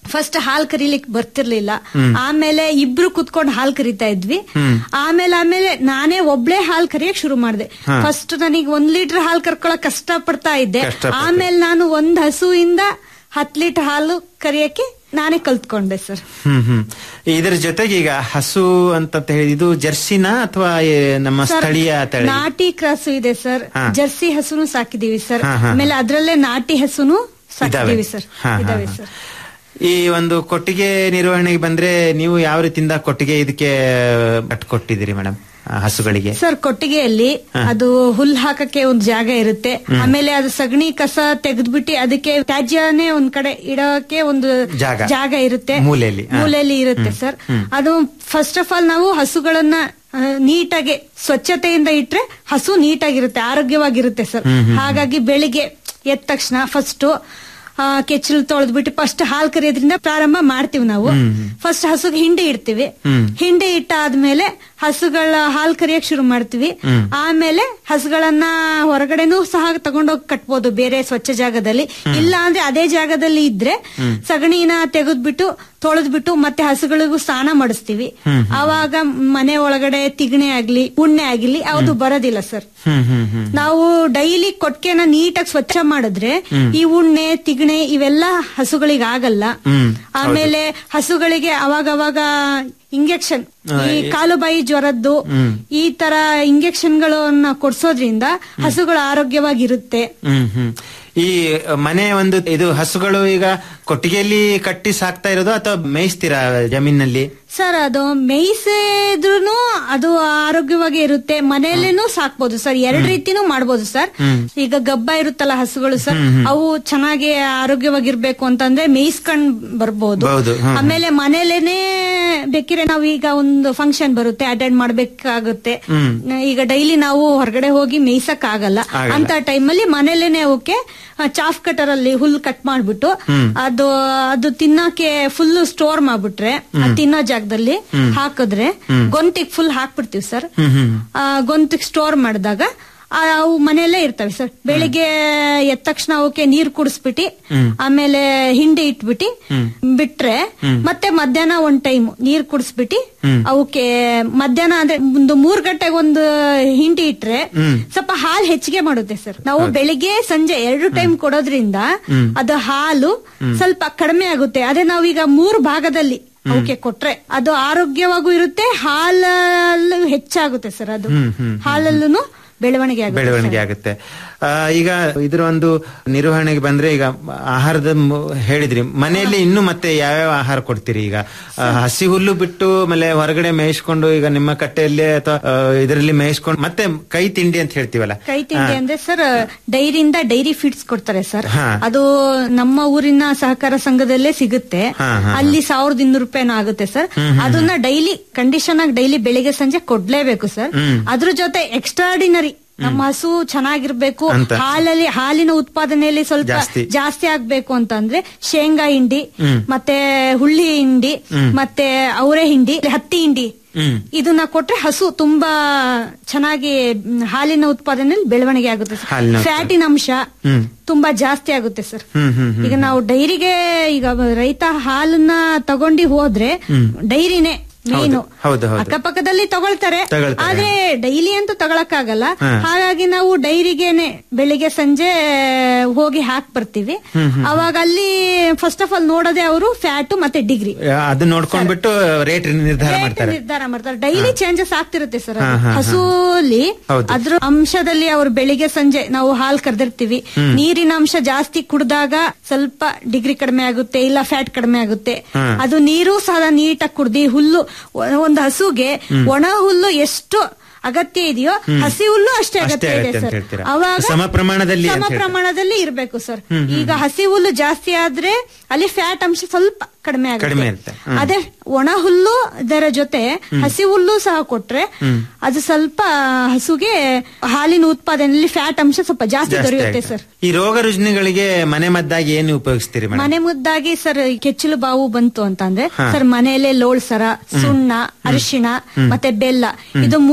ಫಸ್ಟ್ ಹಾಲ್ ಕರೀಲಿಕ್ಕೆ ಬರ್ತಿರ್ಲಿಲ್ಲ ಹ್ಮ್. ಆಮೇಲೆ ಇಬ್ರು ಕುತ್ಕೊಂಡು ಹಾಲ್ ಕರಿತಾ ಇದ್ವಿ ಹ್ಮ್. ಆಮೇಲೆ ಆಮೇಲೆ ನಾನೇ ಒಬ್ಳೆ ಹಾಲ್ ಕರಿಯಕ್ ಶುರು ಮಾಡಿದೆ ಹಾ. ಫಸ್ಟ್ ನನಗೆ ಒಂದ್ ಲೀಟರ್ ಹಾಲ್ ಕರ್ಕೊಳಕ್ ಕಷ್ಟ ಪಡ್ತಾ ಇದ್ದೆ ಕಷ್ಟಪಟ್ಟು. ಆಮೇಲೆ ನಾನು ಒಂದ್ ಹಸುವಿಂದ ಹತ್ ಲೀಟರ್ ಹಾಲು ಕರಿಯಕ್ಕೆ ನಾನೇ ಕಲ್ತ್ಕೊಂಡೆ ಸರ್ ಹ್ಮ್ ಹ್ಮ್ ಇದರ ಜೊತೆಗೆ ಈಗ ಹಸು ಅಂತ ಹೇಳಿ ಇದು ಜರ್ಸಿನ ಅಥವಾ ನಮ್ಮ ಸರ್, ಸ್ಥಳೀಯ ತಳಿ ನಾಟಿ ಕ್ರಾಸು ಇದೆ ಸರ್ ಹಾ. ಜರ್ಸಿ ಹಸುನು ಸಾಕಿದೀವಿ ಸರ್ ಹಾ, ಹಾ, ಆಮೇಲೆ ಅದ್ರಲ್ಲೇ ನಾಟಿ ಹಸುನು ಸಾಕಿದೀವಿ ಇದಾವೆ. ಸರ್ ಹಾ, ಹಾ, ಇದಾವೆ ಹಾ. ಸರ್ ಈ ಒಂದು ಕೊಟ್ಟಿಗೆ ನಿರ್ವಹಣೆಗೆ ಬಂದ್ರೆ ನೀವು ಯಾವ ರೀತಿಯಿಂದ ಕೊಟ್ಟಿಗೆ ಇದಕ್ಕೆ ಕಟ್ಕೊಟ್ಟಿದ್ದೀರಿ ಮೇಡಮ್ ಹಸುಗಳಿಗೆ ಸರ್ ಕೊಟ್ಟಿಗೆಯಲ್ಲಿ ಹಾ. ಅದು ಹುಲ್ ಹಾಕಕ್ಕೆ ಒಂದು ಜಾಗ ಇರುತ್ತೆ ಹ್ಮ್. ಆಮೇಲೆ ಅದು ಸಗಣಿ ಕಸ ತೆಗೆದ್ಬಿಟ್ಟು ಅದಕ್ಕೆ ತ್ಯಾಜ್ಯನೇ ಒಂದ್ ಕಡೆ ಇಡೋಕೆ ಒಂದು ಜಾಗ. ಜಾಗ ಇರುತ್ತೆ ಮೂಲೆಯಲ್ಲಿ, ಹಾ. ಮೂಲೆಯಲ್ಲಿ ಇರುತ್ತೆ ಹ್ಮ್. ಸರ್ ಹ್ಮ್. ಅದು ಫಸ್ಟ್ ಆಫ್ ಆಲ್ ನಾವು ಹಸುಗಳನ್ನ ಆ, ನೀಟಾಗಿ ಸ್ವಚ್ಛತೆಯಿಂದ ಇಟ್ರೆ ಹಸು ನೀಟಾಗಿರುತ್ತೆ ಆರೋಗ್ಯವಾಗಿರುತ್ತೆ ಸರ್ ಹ್ಮ್, ಹ್ಮ್, ಹಾಗಾಗಿ ಬೆಳಿಗ್ಗೆ ಎದ್ದ ತಕ್ಷಣ ಫಸ್ಟ್ ಕೆಚ್ಚಲು ತೊಳೆದ್ಬಿಟ್ಟು ಫಸ್ಟ್ ಹಾಲ್ ಕರಿಯೋದ್ರಿಂದ ಪ್ರಾರಂಭ ಮಾಡ್ತೀವಿ ನಾವು ಹ್ಮ್. ಫಸ್ಟ್ ಹಸುಗೆ ಹಿಂಡಿ ಇಡ್ತೀವಿ ಹ್ಮ್. ಹಿಂಡಿ ಇಟ್ಟಾದ್ಮೇಲೆ ಹಸುಗಳ ಹಾಲ್ ಕರಿಯಕ್ ಶುರು ಮಾಡ್ತೀವಿ ಹ್ಮ್. ಆಮೇಲೆ ಹಸುಗಳನ್ನ ಹೊರಗಡೆನೂ ಸಹ ತಗೊಂಡೋಗಿ ಕಟ್ಬೋದು ಬೇರೆ ಸ್ವಚ್ಛ ಜಾಗದಲ್ಲಿ ಹ್ಮ್. ಇಲ್ಲ ಅಂದ್ರೆ ಅದೇ ಜಾಗದಲ್ಲಿ ಇದ್ರೆ ಹ್ಮ್. ಸಗಣಿನ ತೆಗೆದ್ಬಿಟ್ಟು ತೊಳೆದ್ಬಿಟ್ಟು ಮತ್ತೆ ಹಸುಗಳಿಗೂ ಸ್ನಾನ ಮಾಡಿಸ್ತೀವಿ ಹ್ಮ್, ಹ್ಮ್. ಆವಾಗ ಮನೆ ಒಳಗಡೆ ತಿಗಣೆ ಆಗ್ಲಿ ಉಣ್ಣೆ ಆಗ್ಲಿ ಯಾವ್ದು ಬರೋದಿಲ್ಲ ಸರ್ ಹ್ಮ್ ಹ್ಮ್ ಹ್ಮ್ ನಾವು ಡೈಲಿ ಕೊಟ್ಕೆನ ನೀಟಾಗಿ ಸ್ವಚ್ಛ ಮಾಡಿದ್ರೆ ಹ್ಮ್. ಈ ಉಣ್ಣೆ ತಿಗಣೆ ಇವೆಲ್ಲ ಹಸುಗಳಿಗೆ ಆಗಲ್ಲ ಹ್ಮ್ ಆಮೇಲೆ ಹಸುಗಳಿಗೆ ಅವಾಗ ಅವಾಗ ಇಂಜೆಕ್ಷನ್ ಆ, ಈ ಈ- ಕಾಲು ಬಾಯಿ ಜ್ವರದ್ದು ಹ್ಮ್. ಈ ತರ ಇಂಜೆಕ್ಷನ್ಗಳನ್ನ ಕೊಡ್ಸೋದ್ರಿಂದ ಹಸುಗಳು ಆರೋಗ್ಯವಾಗಿರುತ್ತೆ ಹ್ಮ್ ಹ್ಮ್ ಈ ಮನೆ ಒಂದು ಇದು ಹಸುಗಳು ಈಗ ಕೊಟ್ಟಿಗೆಯಲ್ಲಿ ಕಟ್ಟಿ ಸಾಕ್ತಾ ಇರೋದು ಅಥವಾ ಮೇಯಿಸ್ತೀರಾ ಜಮೀನಲ್ಲಿ ಸರ್ ಅದು ಮೇಯಿಸಿದ್ರು ಅದು ಆರೋಗ್ಯವಾಗಿ ಇರುತ್ತೆ ಮನೆಯಲ್ಲೇನು ಸಾಕ್ಬೋದು ಸರ್ ಎರಡ್ ರೀತಿನೂ ಮಾಡ್ಬೋದು ಸರ್ ಹ್ಮ್. ಈಗ ಗಬ್ಬ ಇರುತ್ತಲ್ಲ ಹಸುಗಳು ಸರ್ ಹ್ಮ್, ಹ್ಮ್. ಅವು ಚೆನ್ನಾಗಿ ಆರೋಗ್ಯವಾಗಿರ್ಬೇಕು ಅಂತಂದ್ರೆ ಮೇಯಿಸ್ಕೊಂಡ್ ಬರ್ಬೋದು ಹೌದು, ಹ್ಮ್. ಆಮೇಲೆ ಮನೇಲೇನೆ ಬೇಕಿದ್ರೆ ನಾವು ಈಗ ಒಂದು ಫಂಕ್ಷನ್ ಬರುತ್ತೆ ಅಟೆಂಡ್ ಮಾಡ್ಬೇಕಾಗುತ್ತೆ ಹ್ಮ್. ಈಗ ಡೈಲಿ ನಾವು ಹೊರಗಡೆ ಹೋಗಿ ಮೇಯ್ಸಕ್ ಆಗಲ್ಲ ಆಗಲ್ಲ. ಅಂತ ಟೈಮಲ್ಲಿ ಮನೇಲೇನೆ ಅವಕ್ಕೆ ಚಾಫ್ ಕಟರ್ ಅಲ್ಲಿ ಹುಲ್ ಕಟ್ ಮಾಡ್ಬಿಟ್ಟು ಹ್ಮ್. ಅದು ಅದು ತಿನ್ನಕ್ಕೆ ಫುಲ್ ಸ್ಟೋರ್ ಮಾಡ್ಬಿಟ್ರೆ ಹ್ಮ್. ಅದ್ ತಿನ್ನೋ ಜಾಗದಲ್ಲಿ ಹ್ಮ್. ಹಾಕಿದ್ರೆ ಹ್ಮ್. ಗೊಂತಿಗ್ ಫುಲ್ ಹಾಕ್ಬಿಡ್ತೀವಿ ಸರ್ ಹ್ಮ್ ಹ್ಮ್ ಗೊಂತಿಗ್ ಸ್ಟೋರ್ ಮಾಡಿದಾಗ ಆ, ಅವು ಮನೆಯಲ್ಲೇ ಇರ್ತವೆ ಸರ್ ಬೆಳಿಗ್ಗೆ ಎದ್ದ ತಕ್ಷಣ ಅವಕ್ಕೆ ನೀರ್ ಕುಡಿಸ್ಬಿಟ್ಟು ಹ್ಮ್. ಆಮೇಲೆ ಹಿಂಡಿ ಇಟ್ಬಿಟ್ಟು ಹ್ಮ್. ಬಿಟ್ರೆ ಹ್ಮ್. ಮತ್ತೆ ಮಧ್ಯಾಹ್ನ ಒಂದ್ ಟೈಮ್ ನೀರ್ ಕುಡಿಸ್ಬಿಟ್ಟು ಹ್ಮ್. ಅವಕ್ಕೆ ಮಧ್ಯಾಹ್ನ ಅಂದ್ರೆ ಒಂದು ಮೂರ್ ಗಂಟೆಗೆ ಒಂದು ಹಿಂಡಿ ಇಟ್ರೆ ಹ್ಮ್. ಸ್ವಲ್ಪ ಹಾಲ್ ಹೆಚ್ಚಿಗೆ ಮಾಡುತ್ತೆ ಸರ್ ನಾವು ಹೌದು. ಬೆಳಿಗ್ಗೆ ಸಂಜೆ ಎರಡು ಟೈಮ್ ಕೊಡೋದ್ರಿಂದ ಹ್ಮ್. ಅದು ಹಾಲು ಹ್ಮ್. ಸ್ವಲ್ಪ ಕಡಿಮೆ ಆಗುತ್ತೆ ಅದೇ ನಾವೀಗ ಮೂರು ಭಾಗದಲ್ಲಿ ಅವಕ್ಕೆ ಕೊಟ್ರೆ ಅದು ಆರೋಗ್ಯವಾಗೂ ಇರುತ್ತೆ ಹಾಲಲ್ಲೂ ಹೆಚ್ಚಾಗುತ್ತೆ ಸರ್ ಅದು ಹ್ಮ್, ಹ್ಮ್, ಹ್ಮ್. ಹಾಲಲ್ಲೂ ಬೆಳವಣಿಗೆ ಆಗುತ್ತೆ ಬೆಳವಣಿಗೆ ಸರ್. ಆಗುತ್ತೆ ಆ, ಈಗ ಇದರ ಒಂದು ನಿರ್ವಹಣೆಗೆ ಬಂದ್ರೆ ಈಗ ಆಹಾರದ ಮ- ಹೇಳಿದ್ರಿ ಮನೆಯಲ್ಲಿ ಇನ್ನು ಮತ್ತೆ ಯಾವ್ಯಾವ ಆಹಾರ ಕೊಡ್ತೀರಿ ಈಗ ಆ, ಹಸಿ ಹುಲ್ಲು ಬಿಟ್ಟು ಆಮೇಲೆ ಹೊರಗಡೆ ಮೇಯಿಸ್ಕೊಂಡು ಈಗ ನಿಮ್ಮ ಕಟ್ಟೆಯಲ್ಲಿ ಅಥವಾ ಇದರಲ್ಲಿ ಮೇಯಿಸ್ಕೊಂಡು ಮತ್ತೆ ಕೈ ತಿಂಡಿ ಅಂತ ಹೇಳ್ತೀವಲ್ಲ ಕೈ ತಿಂಡಿ ಆ, ಅಂದ್ರೆ ಸರ್ ಡೈರಿಯಿಂದ ಡೈರಿ ಫೀಡ್ಸ್ ಕೊಡ್ತಾರೆ ಸರ್ ಹಾ. ಅದು ನಮ್ಮ ಊರಿನ ಸಹಕಾರ ಸಂಘದಲ್ಲೇ ಸಿಗುತ್ತೆ ಹಾ, ಹಾ, ಹಾ. ಅಲ್ಲಿ ಸಾವಿರದ ಇನ್ನೂರು ರೂಪಾಯಿನೂ ಆಗುತ್ತೆ ಸರ್ ಹ್ಮ್, ಹ್ಮ್, ಅದನ್ನ ಡೈಲಿ ಕಂಡೀಷನ್ ಆಗಿ ಡೈಲಿ ಬೆಳಿಗ್ಗೆ ಸಂಜೆ ಕೊಡ್ಲೇಬೇಕು ಸರ್ ಹ್ಮ್. ಅದ್ರ ಜೊತೆ ಎಕ್ಸ್ಟ್ರಾಡಿನರಿ ನಮ್ಮ ಹಸು ಚೆನ್ನಾಗಿರ್ಬೇಕು ಅಂತ. ಹಾಲಲ್ಲಿ ಹಾಲಿನ ಉತ್ಪಾದನೆಯಲ್ಲಿ ಸ್ವಲ್ಪ ಜಾಸ್ತಿ. ಜಾಸ್ತಿ ಆಗ್ಬೇಕು ಅಂತಂದ್ರೆ ಶೇಂಗಾ ಹಿಂಡಿ ಹ್ಮ್. ಮತ್ತೆ ಹುಳ್ಳಿ ಹಿಂಡಿ ಹ್ಮ್. ಮತ್ತೆ ಅವರೆ ಹಿಂಡಿ ಹತ್ತಿ ಹಿಂಡಿ ಹ್ಮ್ ಇದನ್ನ ಕೊಟ್ರೆ ಹಸು ತುಂಬಾ ಚೆನ್ನಾಗಿ ಮ್, ಹಾಲಿನ ಉತ್ಪಾದನೆಯಲ್ಲಿ ಬೆಳವಣಿಗೆ ಆಗುತ್ತೆ ಸರ್. ಹಾಲಿನ ಉತ್ಪಾದನೆ. ಫ್ಯಾಟಿನ ಅಂಶ ಹ್ಮ್ ತುಂಬಾ ಜಾಸ್ತಿ ಆಗುತ್ತೆ ಸರ್ ಹ್ಮ್ ಹ್ಮ್ ಹ್ಮ್ ಈಗ ನಾವು ಡೈರಿಗೆ ಈಗ ರೈತ ಹಾಲನ್ನ ತಗೊಂಡಿ ಹೋದ್ರೆ ಹ್ಮ್. ಡೈರಿನೇ ಮೇನು ಹೌದು, ಹೌದು ಹೌದು ಅಕ್ಕಪಕ್ಕದಲ್ಲಿ ತಗೊಳ್ತಾರೆ ತಗೊಳ್ತಾರೆ. ಆದ್ರೆ ಡೈಲಿ ಅಂತೂ ತಗೊಳಕ್ಕಾಗಲ್ಲ ಹಾ. ಹಾಗಾಗಿ ನಾವು ಡೈರಿಗೆನೆ ಬೆಳಿಗ್ಗೆ ಸಂಜೆ ಹೋಗಿ ಹಾಕ್ ಬರ್ತೀವಿ ಹ್ಮ್, ಹ್ಮ್. ಅವಾಗ ಅಲ್ಲಿ ಫಸ್ಟ್ ಆಫ್ ಆಲ್ ನೋಡೋದೇ ಅವರು ಫ್ಯಾಟ್ ಮತ್ತೆ ಡಿಗ್ರಿ ಅದು ನೋಡ್ಕೊಂಡ್ಬಿಟ್ಟು ರೇಟ್ ನಿರ್ಧಾರ ರೇಟ್ ಮಾಡ್ತಾರೆ ನಿರ್ಧಾರ ಮಾಡ್ತಾರೆ ಡೈಲಿ ಚೇಂಜಸ್ ಆಗ್ತಿರುತ್ತೆ ಸರ್ ಹಾ, ಹಾ, ಹಾ. ಹಸುಲಿ ಹೌದು. ಅದ್ರ ಅಂಶದಲ್ಲಿ ಅವ್ರು ಬೆಳಿಗ್ಗೆ ಸಂಜೆ ನಾವು ಹಾಲ್ ಕರೆದಿರ್ತೀವಿ ಹ್ಮ್. ನೀರಿನ ಅಂಶ ಜಾಸ್ತಿ ಕುಡ್ದಾಗ ಸ್ವಲ್ಪ ಡಿಗ್ರಿ ಕಡಿಮೆ ಆಗುತ್ತೆ ಇಲ್ಲ ಫ್ಯಾಟ್ ಕಡಿಮೆ ಆಗುತ್ತೆ ಹಾ. ಅದು ನೀರು ಸಹ ನೀಟಾಗಿ ಕುಡ್ದಿ ಹುಲ್ಲು ಒ- ಒಂದು ಹಸುಗೆ ಹ್ಮ್. ಒಣ ಹುಲ್ಲು ಎಷ್ಟು ಅಗತ್ಯ ಇದೆಯೋ ಹ್ಮ್. ಹಸಿ ಹುಲ್ಲು ಅಷ್ಟೇ ಅಷ್ಟೇ ಅಗತ್ಯ ಇದೆ ಅಗತ್ಯ ಅಂತ ಸರ್ ಹೇಳ್ತೀರಾ. ಅವಾಗ ಸಮ ಪ್ರಮಾಣದಲ್ಲಿ ಅಂತ ಸಮ ಹೇಳ್ತೀರಾ. ಪ್ರಮಾಣದಲ್ಲಿ ಇರಬೇಕು ಸರ್ ಹ್ಮ್, ಹ್ಮ್, ಈಗ ಹಸಿ ಹುಲ್ಲು ಜಾಸ್ತಿ ಆದ್ರೆ ಅಲ್ಲಿ ಫ್ಯಾಟ್ ಅಂಶ ಸ್ವಲ್ಪ ಕಡಿಮೆ ಕಡಿಮೆ ಆಗುತ್ತೆ ಇರುತ್ತೆ. ಹ್ಮ್. ಅದೇ ಒಣ ಹುಲ್ಲು ಇದರ ಜೊತೆ ಹಸಿ ಹುಲ್ಲು ಸಹ ಕೊಟ್ರೆ ಹ್ಮ್. ಅದು ಸ್ವಲ್ಪ ಹಸುಗೆ ಹಾಲಿನ ಉತ್ಪಾದನೆಯಲ್ಲಿ ಫ್ಯಾಟ್ ಅಂಶ ಸ್ವಲ್ಪ ಜಾಸ್ತಿ ಜಾಸ್ತಿ ದೊರೆಯುತ್ತೆ ಆಗುತ್ತೆ. ಸರ್ ಈ ರೋಗ ರುಜಿನಗಳಿಗೆ ಮನೆ ಮದ್ದಾಗಿ ಏನು ಉಪಯೋಗಿಸ್ತೀರಿ ಮೇಡಮ್ ಮನೆ ಮುದ್ದಾಗಿ ಸರ್ ಕೆಚ್ಚಲು ಬಾವು ಬಂತು ಅಂತಂದ್ರೆ ಹಾ. ಸರ್ ಮನೆಯಲ್ಲೇ ಲೋಳ್ಸರ ಸುಣ್ಣ ಅರಿಶಿಣ ಹ್ಮ್. ಮತ್ತೆ ಬೆಲ್ಲ ಹ್ಮ್. ಇದು ಮೂರು ಸಹ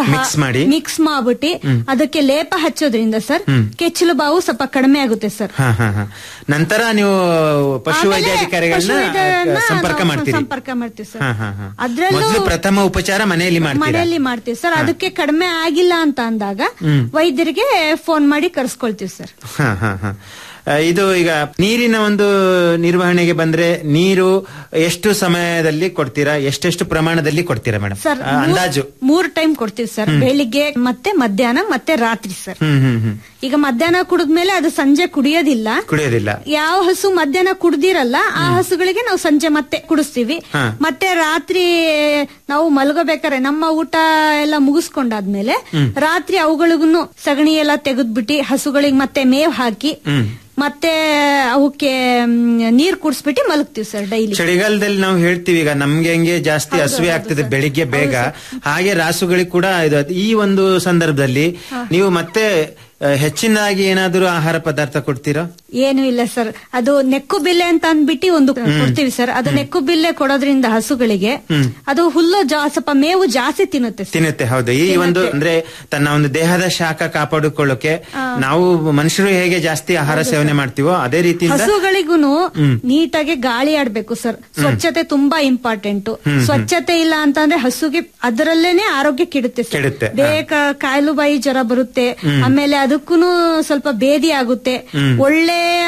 Mix ಮಾಡಿ? ಮಿಕ್ಸ್ ಮಾಡ್ಬಿಟ್ಟು ಹ್ಮ್. ಅದಕ್ಕೆ ಲೇಪ ಹಚ್ಚೋದ್ರಿಂದ ಸರ್ ಹ್ಮ್. ಕೆಚ್ಚಲು ಬಾವು ಸ್ವಲ್ಪ ಕಡಿಮೆ ಆಗುತ್ತೆ ಸರ್ ಹಾ ಹಾ ಹಾ ನಂತರ ನೀವು ಪಶು ಆಮೇಲೆ ವೈದ್ಯಾಧಿಕಾರಿಗಳನ್ನ ಪಶುವೈದ್ಯರನ್ನ ಸಂಪರ್ಕ ನಾವು ಮಾಡ್ತೀರಿ ಸಂಪರ್ಕ ಮಾಡ್ತೀವಿ ಸರ್ ಹಾ ಹಾ ಹಾ ಅದ್ರಲ್ಲೂ ಮೊದಲು ಪ್ರಥಮ ಉಪಚಾರ ಮನೆಯಲ್ಲಿ ಮಾಡ್ತೀರಾ ಮನೆಯಲ್ಲಿ ಮಾಡ್ತೀವಿ ಸರ್ ಅದಕ್ಕೆ ಕಡಿಮೆ ಆಗಿಲ್ಲ ಅಂತ ಅಂದಾಗ ಹ್ಮ್. ವೈದ್ಯರಿಗೆ ಫೋನ್ ಮಾಡಿ ಕರ್ಸ್ಕೊಳ್ತೀವಿ ಸರ್ ಹಾ ಹಾ ಹಾ ಆ, ಇದು ಈಗ ನೀರಿನ ಒಂದು ನಿರ್ವಹಣೆಗೆ ಬಂದ್ರೆ ನೀರು ಎಷ್ಟು ಸಮಯದಲ್ಲಿ ಕೊಡ್ತೀರಾ ಎಷ್ಟೆಷ್ಟು ಪ್ರಮಾಣದಲ್ಲಿ ಕೊಡ್ತೀರಾ ಮೇಡಮ್ ಸರ್ ಮೂರ್- ಅಂದಾಜು ಮೂರ್ ಟೈಮ್ ಕೊಡ್ತೀವಿ ಸರ್ ಹ್ಮ್. ಬೆಳಿಗ್ಗೆ ಮತ್ತೆ ಮಧ್ಯಾಹ್ನ ಮತ್ತೆ ರಾತ್ರಿ ಸರ್ ಹ್ಮ್ ಹ್ಮ್ ಹ್ಮ್ ಈಗ ಮಧ್ಯಾಹ್ನ ಕುಡಿದ್ಮೇಲೆ ಅದು ಸಂಜೆ ಕುಡಿಯೋದಿಲ್ಲ ಕುಡಿಯೋದಿಲ್ಲ ಯಾವ ಹಸು ಮಧ್ಯಾಹ್ನ ಕುಡ್ದಿರಲ್ಲ ಆ ಹಸುಗಳಿಗೆ ನಾವು ಸಂಜೆ ಮತ್ತೆ ಕುಡಿಸ್ತೀವಿ ಹಾ. ಮತ್ತೆ ರಾತ್ರಿ ನಾವು ಮಲಗಬೇಕಾದ್ರೆ ನಮ್ಮ ಊಟ ಎಲ್ಲ ಮುಗಿಸ್ಕೊಂಡಾದ್ಮೇಲೆ ಹ್ಮ್. ರಾತ್ರಿ ಅವುಗಳಿಗೂ ಸಗಣಿ ಎಲ್ಲ ತೆಗೆದ್ಬಿಟ್ಟು ಹಸುಗಳಿಗೆ ಮತ್ತೆ ಮೇವ್ ಹಾಕಿ ಹ್ಮ್ ಮತ್ತೆ ಅವಕ್ಕೆ ಮ್, ನೀರ್ ಕುಡಿಸ್ಬಿಟ್ಟು ಮಲಗ್ತೀವಿ ಸರ್ ಡೈಲಿ ಚಳಿಗಾಲದಲ್ಲಿ ನಾವು ಹೇಳ್ತೀವಿ ಈಗ ನಮ್ಗೆ ಹೆಂಗೆ ಜಾಸ್ತಿ ಹಸುವೆ ಆಗ್ತದೆ ಬೆಳಿಗ್ಗೆ ಬೇಗ ಹಾಗೆ ರಾಸುಗಳಿಗೆ ಕೂಡ ಇದು ಈ ಒಂದು ಸಂದರ್ಭದಲ್ಲಿ ನೀವು ಮತ್ತೆ ಆ, ಹೆಚ್ಚಿನದಾಗಿ ಏನಾದರೂ ಆಹಾರ ಪದಾರ್ಥ ಕೊಡ್ತೀರಾ ಏನು ಇಲ್ಲ ಸರ್ ಅದು ನೆಕ್ಕು ಬಿಲ್ಲೆ ಅಂತ ಅಂದ್ಬಿಟ್ಟು ಒಂದು ಕೊಡ್ತೀವಿ ಸರ್ ಅದು ನೆಕ್ಕು ಬಿಲ್ಲೆ ಕೊಡೋದ್ರಿಂದ ಹಸುಗಳಿಗೆ ಹ್ಮ್ ಅದು ಹುಲ್ಲು ಜಾ ಸ್ವಲ್ಪ ಮೇವು ಜಾಸ್ತಿ ತಿನ್ನುತ್ತೆ ಸರ್. ತಿನ್ನುತ್ತೆ ಹೌದು ಈ ಒಂದು ಅಂದ್ರೆ ತನ್ನ ಒಂದು ದೇಹದ ಶಾಖ ಕಾಪಾಡಿಕೊಳ್ಳೋಕೆ ನಾವು ಮನುಷ್ಯರು ಹೇಗೆ ಜಾಸ್ತಿ ಆಹಾರ ಸೇವನೆ ಮಾಡ್ತೀವೋ ಅದೇ ರೀತಿಯಿಂದ ಹಸುಗಳಿಗೂನು ಹ್ಮ್. ನೀಟಾಗಿ ಗಾಳಿ ಆಡ್ಬೇಕು ಸರ್ ಸ್ವಚ್ಛತೆ ತುಂಬಾ ಇಂಪಾರ್ಟೆಂಟ್ ಹ್ಮ್, ಹ್ಮ್. ಸ್ವಚ್ಛತೆ ಇಲ್ಲ ಅಂತಂದ್ರೆ ಹಸುಗೆ ಅದರಲ್ಲೇನೆ ಆರೋಗ್ಯ ಕೆಡುತ್ತೆ ಸರ್ ಕೆಡುತ್ತೆ, ಬೇಗ ಕಾಯಿಲು ಬಾಯಿ ಜ್ವರ ಬರುತ್ತೆ ಹ್ಮ್. ಆಮೇಲೆ ಅದಕ್ಕೂ ಸ್ವಲ್ಪ ಬೇದಿ ಆಗುತ್ತೆ ಹ್ಮ್. ಒಳ್ಳೆಯ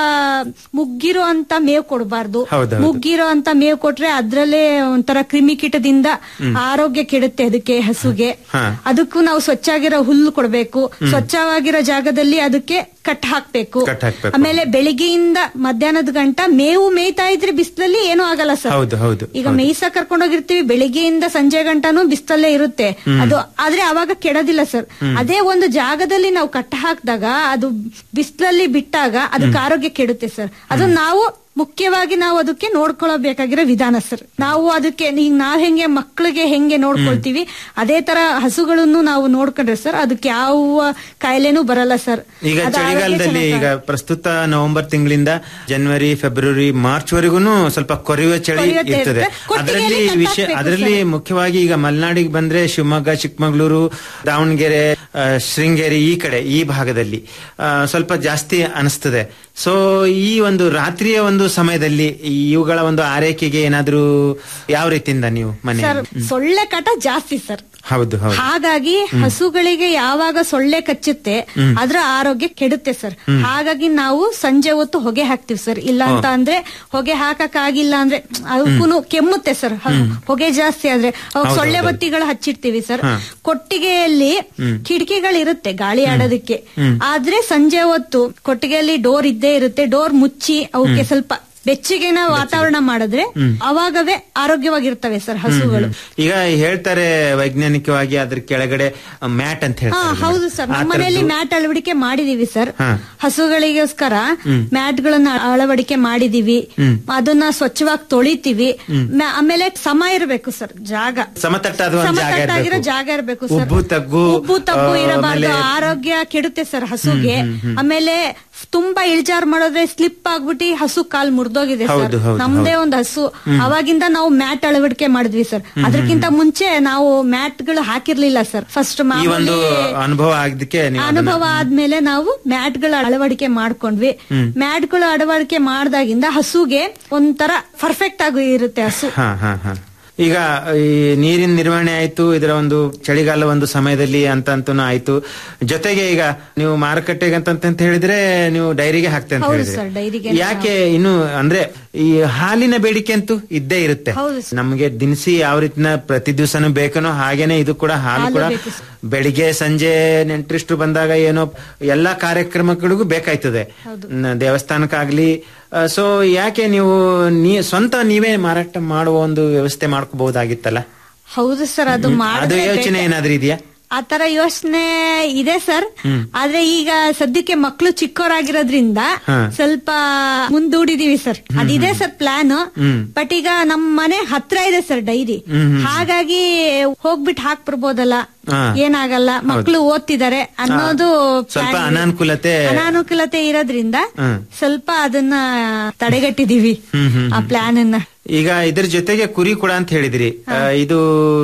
ಮುಗ್ಗಿರೋ ಅಂತ ಮೇವ್ ಕೊಡಬಾರ್ದು ಹೌದೌದು. ಮುಗ್ಗಿರೋ ಅಂತ ಮೇವ್ ಕೊಟ್ರೆ ಅದ್ರಲ್ಲೇ ಒಂಥರ ಕ್ರಿಮಿಕೀಟದಿಂದ ಹ್ಮ್. ಆರೋಗ್ಯ ಕೆಡುತ್ತೆ ಅದಕ್ಕೆ ಹಸುಗೆ ಹಾ. ಅದಕ್ಕೂ ನಾವು ಸ್ವಚ್ಛಾಗಿರೋ ಹುಲ್ಲು ಕೊಡಬೇಕು ಹ್ಮ್. ಸ್ವಚ್ಛವಾಗಿರೋ ಜಾಗದಲ್ಲಿ ಅದಕ್ಕೆ ಕಟ್ ಹಾಕ್ಬೇಕು ಕಟ್ ಹಾಕ್ಬೇಕು. ಆಮೇಲೆ ಬೆಳಿಗ್ಗೆಯಿಂದ ಮಧ್ಯಾಹ್ನದ ಗಂಟ ಮೇವು ಮೇಯ್ತಾ ಇದ್ರೆ ಬಿಸಿಲಲ್ಲಿ ಏನೂ ಆಗಲ್ಲ ಸರ್ ಹೌದು ಹೌದು ಈಗ ಮೇಯ್ಸ ಕರ್ಕೊಂಡೋಗಿರ್ತೀವಿ ಬೆಳಿಗ್ಗೆಯಿಂದ ಸಂಜೆ ಗಂಟನೂ ಬಿಸ್ತಲ್ಲೇ ಇರುತ್ತೆ ಹ್ಮ್. ಅದು ಆದ್ರೆ ಅವಾಗ ಕೆಡೋದಿಲ್ಲ ಸರ್ ಹ್ಮ್. ಅದೇ ಒಂದು ಜಾಗದಲ್ಲಿ ನಾವು ಕಟ್ಟ ಹಾಕಿದಾಗ ಅದು ಬಿಸಿಲಲ್ಲಿ ಬಿಟ್ಟಾಗ ಅದಕ್ಕೆ ಆರೋಗ್ಯ ಕೆಡುತ್ತೆ ಸರ್ ಅದು ನಾವು ಮುಖ್ಯವಾಗಿ ನಾವು ಅದಕ್ಕೆ ನೋಡ್ಕೊಳ್ಳಬೇಕಾಗಿರೋ ವಿಧಾನ ಸರ್ ನಾವು ಅದಕ್ಕೆ ಈಗ ನಾವ್ ಹೆಂಗೆ ಮಕ್ಕಳಿಗೆ ಹೆಂಗೆ ನೋಡ್ಕೊಳ್ತೀವಿ ಅದೇ ತರ ಹಸುಗಳನ್ನು ನಾವು ನೋಡ್ಕೊಂಡ್ರೆ ಸರ್ ಅದಕ್ಕೆ ಯಾವ ಕಾಯಿಲೆನೂ ಬರಲ್ಲ ಸರ್ ಈಗ ಅದು ಆರೋಗ್ಯ ಚಳಿಗಾಲದಲ್ಲಿ ಚೆನ್ನಾಗಿ ಈಗ ಪ್ರಸ್ತುತ ನವೆಂಬರ್ ತಿಂಗಳಿಂದ ಜನವರಿ ಫೆಬ್ರವರಿ ಮಾರ್ಚ್ ವರೆಗೂ ಸ್ವಲ್ಪ ಕೊರೆಯುವ ಚಳಿ ಕೊರೆಯುತ್ತೆ ಇರ್ತದೆ ಇರುತ್ತೆ. ಅದರಲ್ಲಿ ಕೊಟ್ಟಿಗೆಯಲ್ಲಿ ವಿಷಯ ಕಟ್ಟಾಕ್ಬೇಕು ಅದರಲ್ಲಿ ಮುಖ್ಯವಾಗಿ ಈಗ ಮಲೆನಾಡಿಗೆ ಬಂದ್ರೆ ಶಿವಮೊಗ್ಗ ಚಿಕ್ಕಮಗಳೂರು ದಾವಣಗೆರೆ ಆ, ಶೃಂಗೇರಿ ಈ ಕಡೆ ಈ ಭಾಗದಲ್ಲಿ ಆ, ಸ್ವಲ್ಪ ಜಾಸ್ತಿ ಅನಿಸ್ತದೆ ಸೊ ಈ ಒಂದು ರಾತ್ರಿಯ ಒಂದು ಸಮಯದಲ್ಲಿ ಇವುಗಳ ಒಂದು ಆರೈಕೆಗೆ ಏನಾದ್ರೂ ಯಾವ ರೀತಿಯಿಂದ ನೀವು ಮನೆ ಸರ್ ಸೊಳ್ಳೆ ಕಾಟ ಜಾಸ್ತಿ ಸರ್ ಹೌದು ಹೌದು ಹಾಗಾಗಿ ಹ್ಮ್. ಹಸುಗಳಿಗೆ ಯಾವಾಗ ಸೊಳ್ಳೆ ಕಚ್ಚುತ್ತೆ ಹ್ಮ್. ಅದ್ರ ಆರೋಗ್ಯ ಕೆಡುತ್ತೆ ಸರ್ ಹ್ಮ್. ಹಾಗಾಗಿ ನಾವು ಸಂಜೆ ಹೊತ್ತು ಹೊಗೆ ಹಾಕ್ತಿವಿ ಸರ್ ಇಲ್ಲ ಅಂತ ಹ್ಮ್. ಅಂದ್ರೆ ಹೊಗೆ ಹಾಕಕ್ ಆಗಿಲ್ಲ ಅಂದ್ರೆ ಅದಕ್ಕೂ ಕೆಮ್ಮುತ್ತೆ ಸರ್ ಹ- ಹ್ಮ್. ಹೊಗೆ ಜಾಸ್ತಿ ಆದ್ರೆ ಅವಾಗ ಹೌದು, ಸೊಳ್ಳೆ ಹೌದು. ಬತ್ತಿಗಳು ಹಚ್ಚಿಡ್ತೀವಿ ಸರ್ ಹಾ. ಕೊಟ್ಟಿಗೆಯಲ್ಲಿ ಹ್ಮ್. ಕಿಟಕಿಗಳಿರುತ್ತೆ ಗಾಳಿ ಆಡೋದಕ್ಕೆ ಹ್ಮ್. ಆದ್ರೆ ಸಂಜೆ ಹೊತ್ತು ಕೊಟ್ಟಿಗೆಯಲ್ಲಿ ಡೋರ್ ಇದ್ದೇ ಇರುತ್ತೆ ಡೋರ್ ಮುಚ್ಚಿ ಅವಕ್ಕೆ ಹ್ಮ್. ಸ್ವಲ್ಪ ಬೆಚ್ಚಗಿನ ವಾತಾವರಣ ಮಾಡಿದ್ರೆ ಹ್ಮ್. ಅವಾಗವೇ ಆರೋಗ್ಯವಾಗಿರ್ತವೆ ಸರ್ ಹಸುಗಳು ಹ್ಮ್, ಹ್ಮ್. ಈಗ ಹೇಳ್ತಾರೆ ವೈಜ್ಞಾನಿಕವಾಗಿ ಅದ್ರ ಕೆಳಗಡೆ ಮ್ಯಾಟ್ ಅಂತ ಹಾ ಹೇಳ್ತಾರೆ ಹೌದು ಸರ್ ಆ ನಮ್ಮ ಮನೆಯಲ್ಲಿ ಥರದ್ದು- ಮ್ಯಾಟ್ ಅಳವಡಿಕೆ ಮಾಡಿದೀವಿ ಸರ್ ಹಾ. ಹಸುಗಳಿಗೋಸ್ಕರ ಹ್ಮ್. ಮ್ಯಾಟ್ ಗಳನ್ನ ಅಳವಡಿಕೆ ಮಾಡಿದೀವಿ ಹ್ಮ್. ಅದನ್ನ ಸ್ವಚ್ಛವಾಗಿ ತೊಳಿತೀವಿ ಹ್ಮ್. ಮ- ಆಮೇಲೆ ಸಮ ಇರಬೇಕು ಸರ್ ಜಾಗ ಸಮತಟ್ಟಾದ ಒಂದು ಜಾಗ ಸಮತಟ್ಟಾಗಿರೋ ಇರ್ಬೇಕು. ಜಾಗ ಇರಬೇಕು ಸರ್ ಉಬ್ಬು ತಗ್ಗು ಉಬ್ಬು ತಗ್ಗು ಆ, ಇರಬಾರ್ದು ಆಮೇಲೆ- ಆರೋಗ್ಯ ಕೆಡುತ್ತೆ ಸರ್ ಹಸುಗೆ ಹ್ಮ್, ಹ್ಮ್, ಹ್ಮ್. ಆಮೇಲೆ ತುಂಬಾ ಇಳ್ಜಾರ್ ಮಾಡಿದ್ರೆ ಸ್ಲಿಪ್ ಆಗ್ಬಿಟ್ಟು ಹಸು ಕಾಲ್ ಮುರಿದೋಗಿದೆ ಸರ್ ಹೌದು, ಹೌದು, ನಮ್ದೇ ಹೌದು. ಒಂದು ಹಸು ಹ್ಮ್. ಅವಾಗಿಂದ ನಾವು ಮ್ಯಾಟ್ ಅಳವಡಿಕೆ ಮಾಡಿದ್ವಿ ಸರ್ ಹ್ಮ್, ಅದಕ್ಕಿಂತ ಮುಂಚೆ ನಾವು ಮ್ಯಾಟ್ ಗಳು ಹಾಕಿರ್ಲಿಲ್ಲ ಸರ್ ಫಸ್ಟ್ ಈ ಒಂದು ಅನುಭವ ಆಗದಕ್ಕೆ ನೀವು ಅದನ್ನ- ಅನುಭವ ಆದ್ಮೇಲೆ ನಾವು ಮ್ಯಾಟ್ ಗಳ ಅಳವಡಿಕೆ ಮಾಡ್ಕೊಂಡ್ವಿ ಹ್ಮ್. ಮ್ಯಾಟ್ ಗಳು ಅಳವಡಿಕೆ ಮಾಡ್ದಾಗಿಂದ ಹಸುಗೆ ಒಂಥರ ಪರ್ಫೆಕ್ಟ್ ಆಗಿ ಇರುತ್ತೆ ಹಸು ಹಾ ಹಾ ಹಾ ಈಗ ಈ ನೀರಿನ ನಿರ್ವಹಣೆ ಆಯ್ತು ಇದರ ಒಂದು ಚಳಿಗಾಲ ಒಂದು ಸಮಯದಲ್ಲಿ ಅಂತ ಅಂತೂ ಆಯ್ತು ಜೊತೆಗೆ ಈಗ ನೀವು ಮಾರುಕಟ್ಟೆಗೆ ಅಂತ ಅಂತ ಹೇಳಿದ್ರೆ ನೀವು ಡೈರಿಗೆ ಹಾಕ್ತೆ ಅಂತ ಹೌದು ಸರ್, ಹೇಳಿದ್ರೆ ಡೈರಿಗೆ ಯಾಕೆ ಇನ್ನು ಅಂದ್ರೆ ಈ ಹಾಲಿನ ಬೇಡಿಕೆ ಅಂತೂ ಇದ್ದೇ ಇರುತ್ತೆ ಹೌದು ನಮಗೆ ದಿನಸಿ ಯಾವ ರೀತಿನ ಪ್ರತಿ ದಿವಸನೂ ಬೇಕನೋ ಹಾಗೇನೆ ಇದು ಕೂಡ ಹಾಲು ಹಾಲು ಕೂಡ ಬೇಕು ಸರ್. ಬೆಳಿಗ್ಗೆ ಸಂಜೆ ನೆಂಟ್ರಿಷ್ಟು ಬಂದಾಗ ಏನೋ ಎಲ್ಲಾ ಕಾರ್ಯಕ್ರಮಗಳಿಗೂ ಬೇಕಾಯ್ತದೆ ನ- ದೇವಸ್ಥಾನಕ್ಕಾಗ್ಲಿ ಸೊ ಯಾಕೆ ನೀವು ನೀ ಸ್ವಂತ ನೀವೇ ಮಾರಾಟ ಮಾಡುವ ಒಂದು ವ್ಯವಸ್ಥೆ ಮಾಡ್ಕೋಬಹುದಾಗಿತ್ತಲ್ಲ ಹೌದು ಸರ್ ಅದು ಅದು ಮಾಡಿದ್ರೆ ಯೋಚನೆ better. ಏನಾದ್ರೂ ಇದೆಯಾ ಆ ತರ ಯೋಚನೆ ಇದೆ ಸರ್ ಹ್ಮ್. ಆದ್ರೆ ಈಗ ಸದ್ಯಕ್ಕೆ ಮಕ್ಕಳು ಚಿಕ್ಕವರಾಗಿರೋದ್ರಿಂದ ಹಾ. ಸ್ವಲ್ಪ ಮುಂದೂಡಿದೀವಿ ಸರ್ ಅದಿದೆ ಸರ್ ಪ್ಲಾನ್ ಹ್ಮ್. ಬಟ್ ಈಗ ನಮ್ ಮನೆ ಹತ್ರ ಇದೆ ಸರ್ ಡೈರಿ ಹ್ಮ್, ಹ್ಮ್. ಹಾಗಾಗಿ ಹೋಗ್ಬಿಟ್ಟು ಹಾಕ್ ಬರ್ಬೋದಲ್ಲ ಹಾ. ಏನಾಗಲ್ಲ ಮಕ್ಕಳು ಓದ್ತಿದ್ದಾರೆ ಅನ್ನೋದು ಸ್ವಲ್ಪ plan ಇದೆ. ಅನಾನುಕೂಲತೆ ಅನಾನುಕೂಲತೆ ಇರೋದ್ರಿಂದ ಹ್ಮ್. ಸ್ವಲ್ಪ ಅದನ್ನ ತಡೆಗಟ್ಟಿದೀವಿ ಹ್ಮ್, ಹ್ಮ್, ಆ ಪ್ಲಾನ್ ಅನ್ನ ಈಗ ಇದ್ರ ಜೊತೆಗೆ ಕುರಿ ಕೂಡ ಅಂತ ಹೇಳಿದ್ರಿ ಆ, ಇದು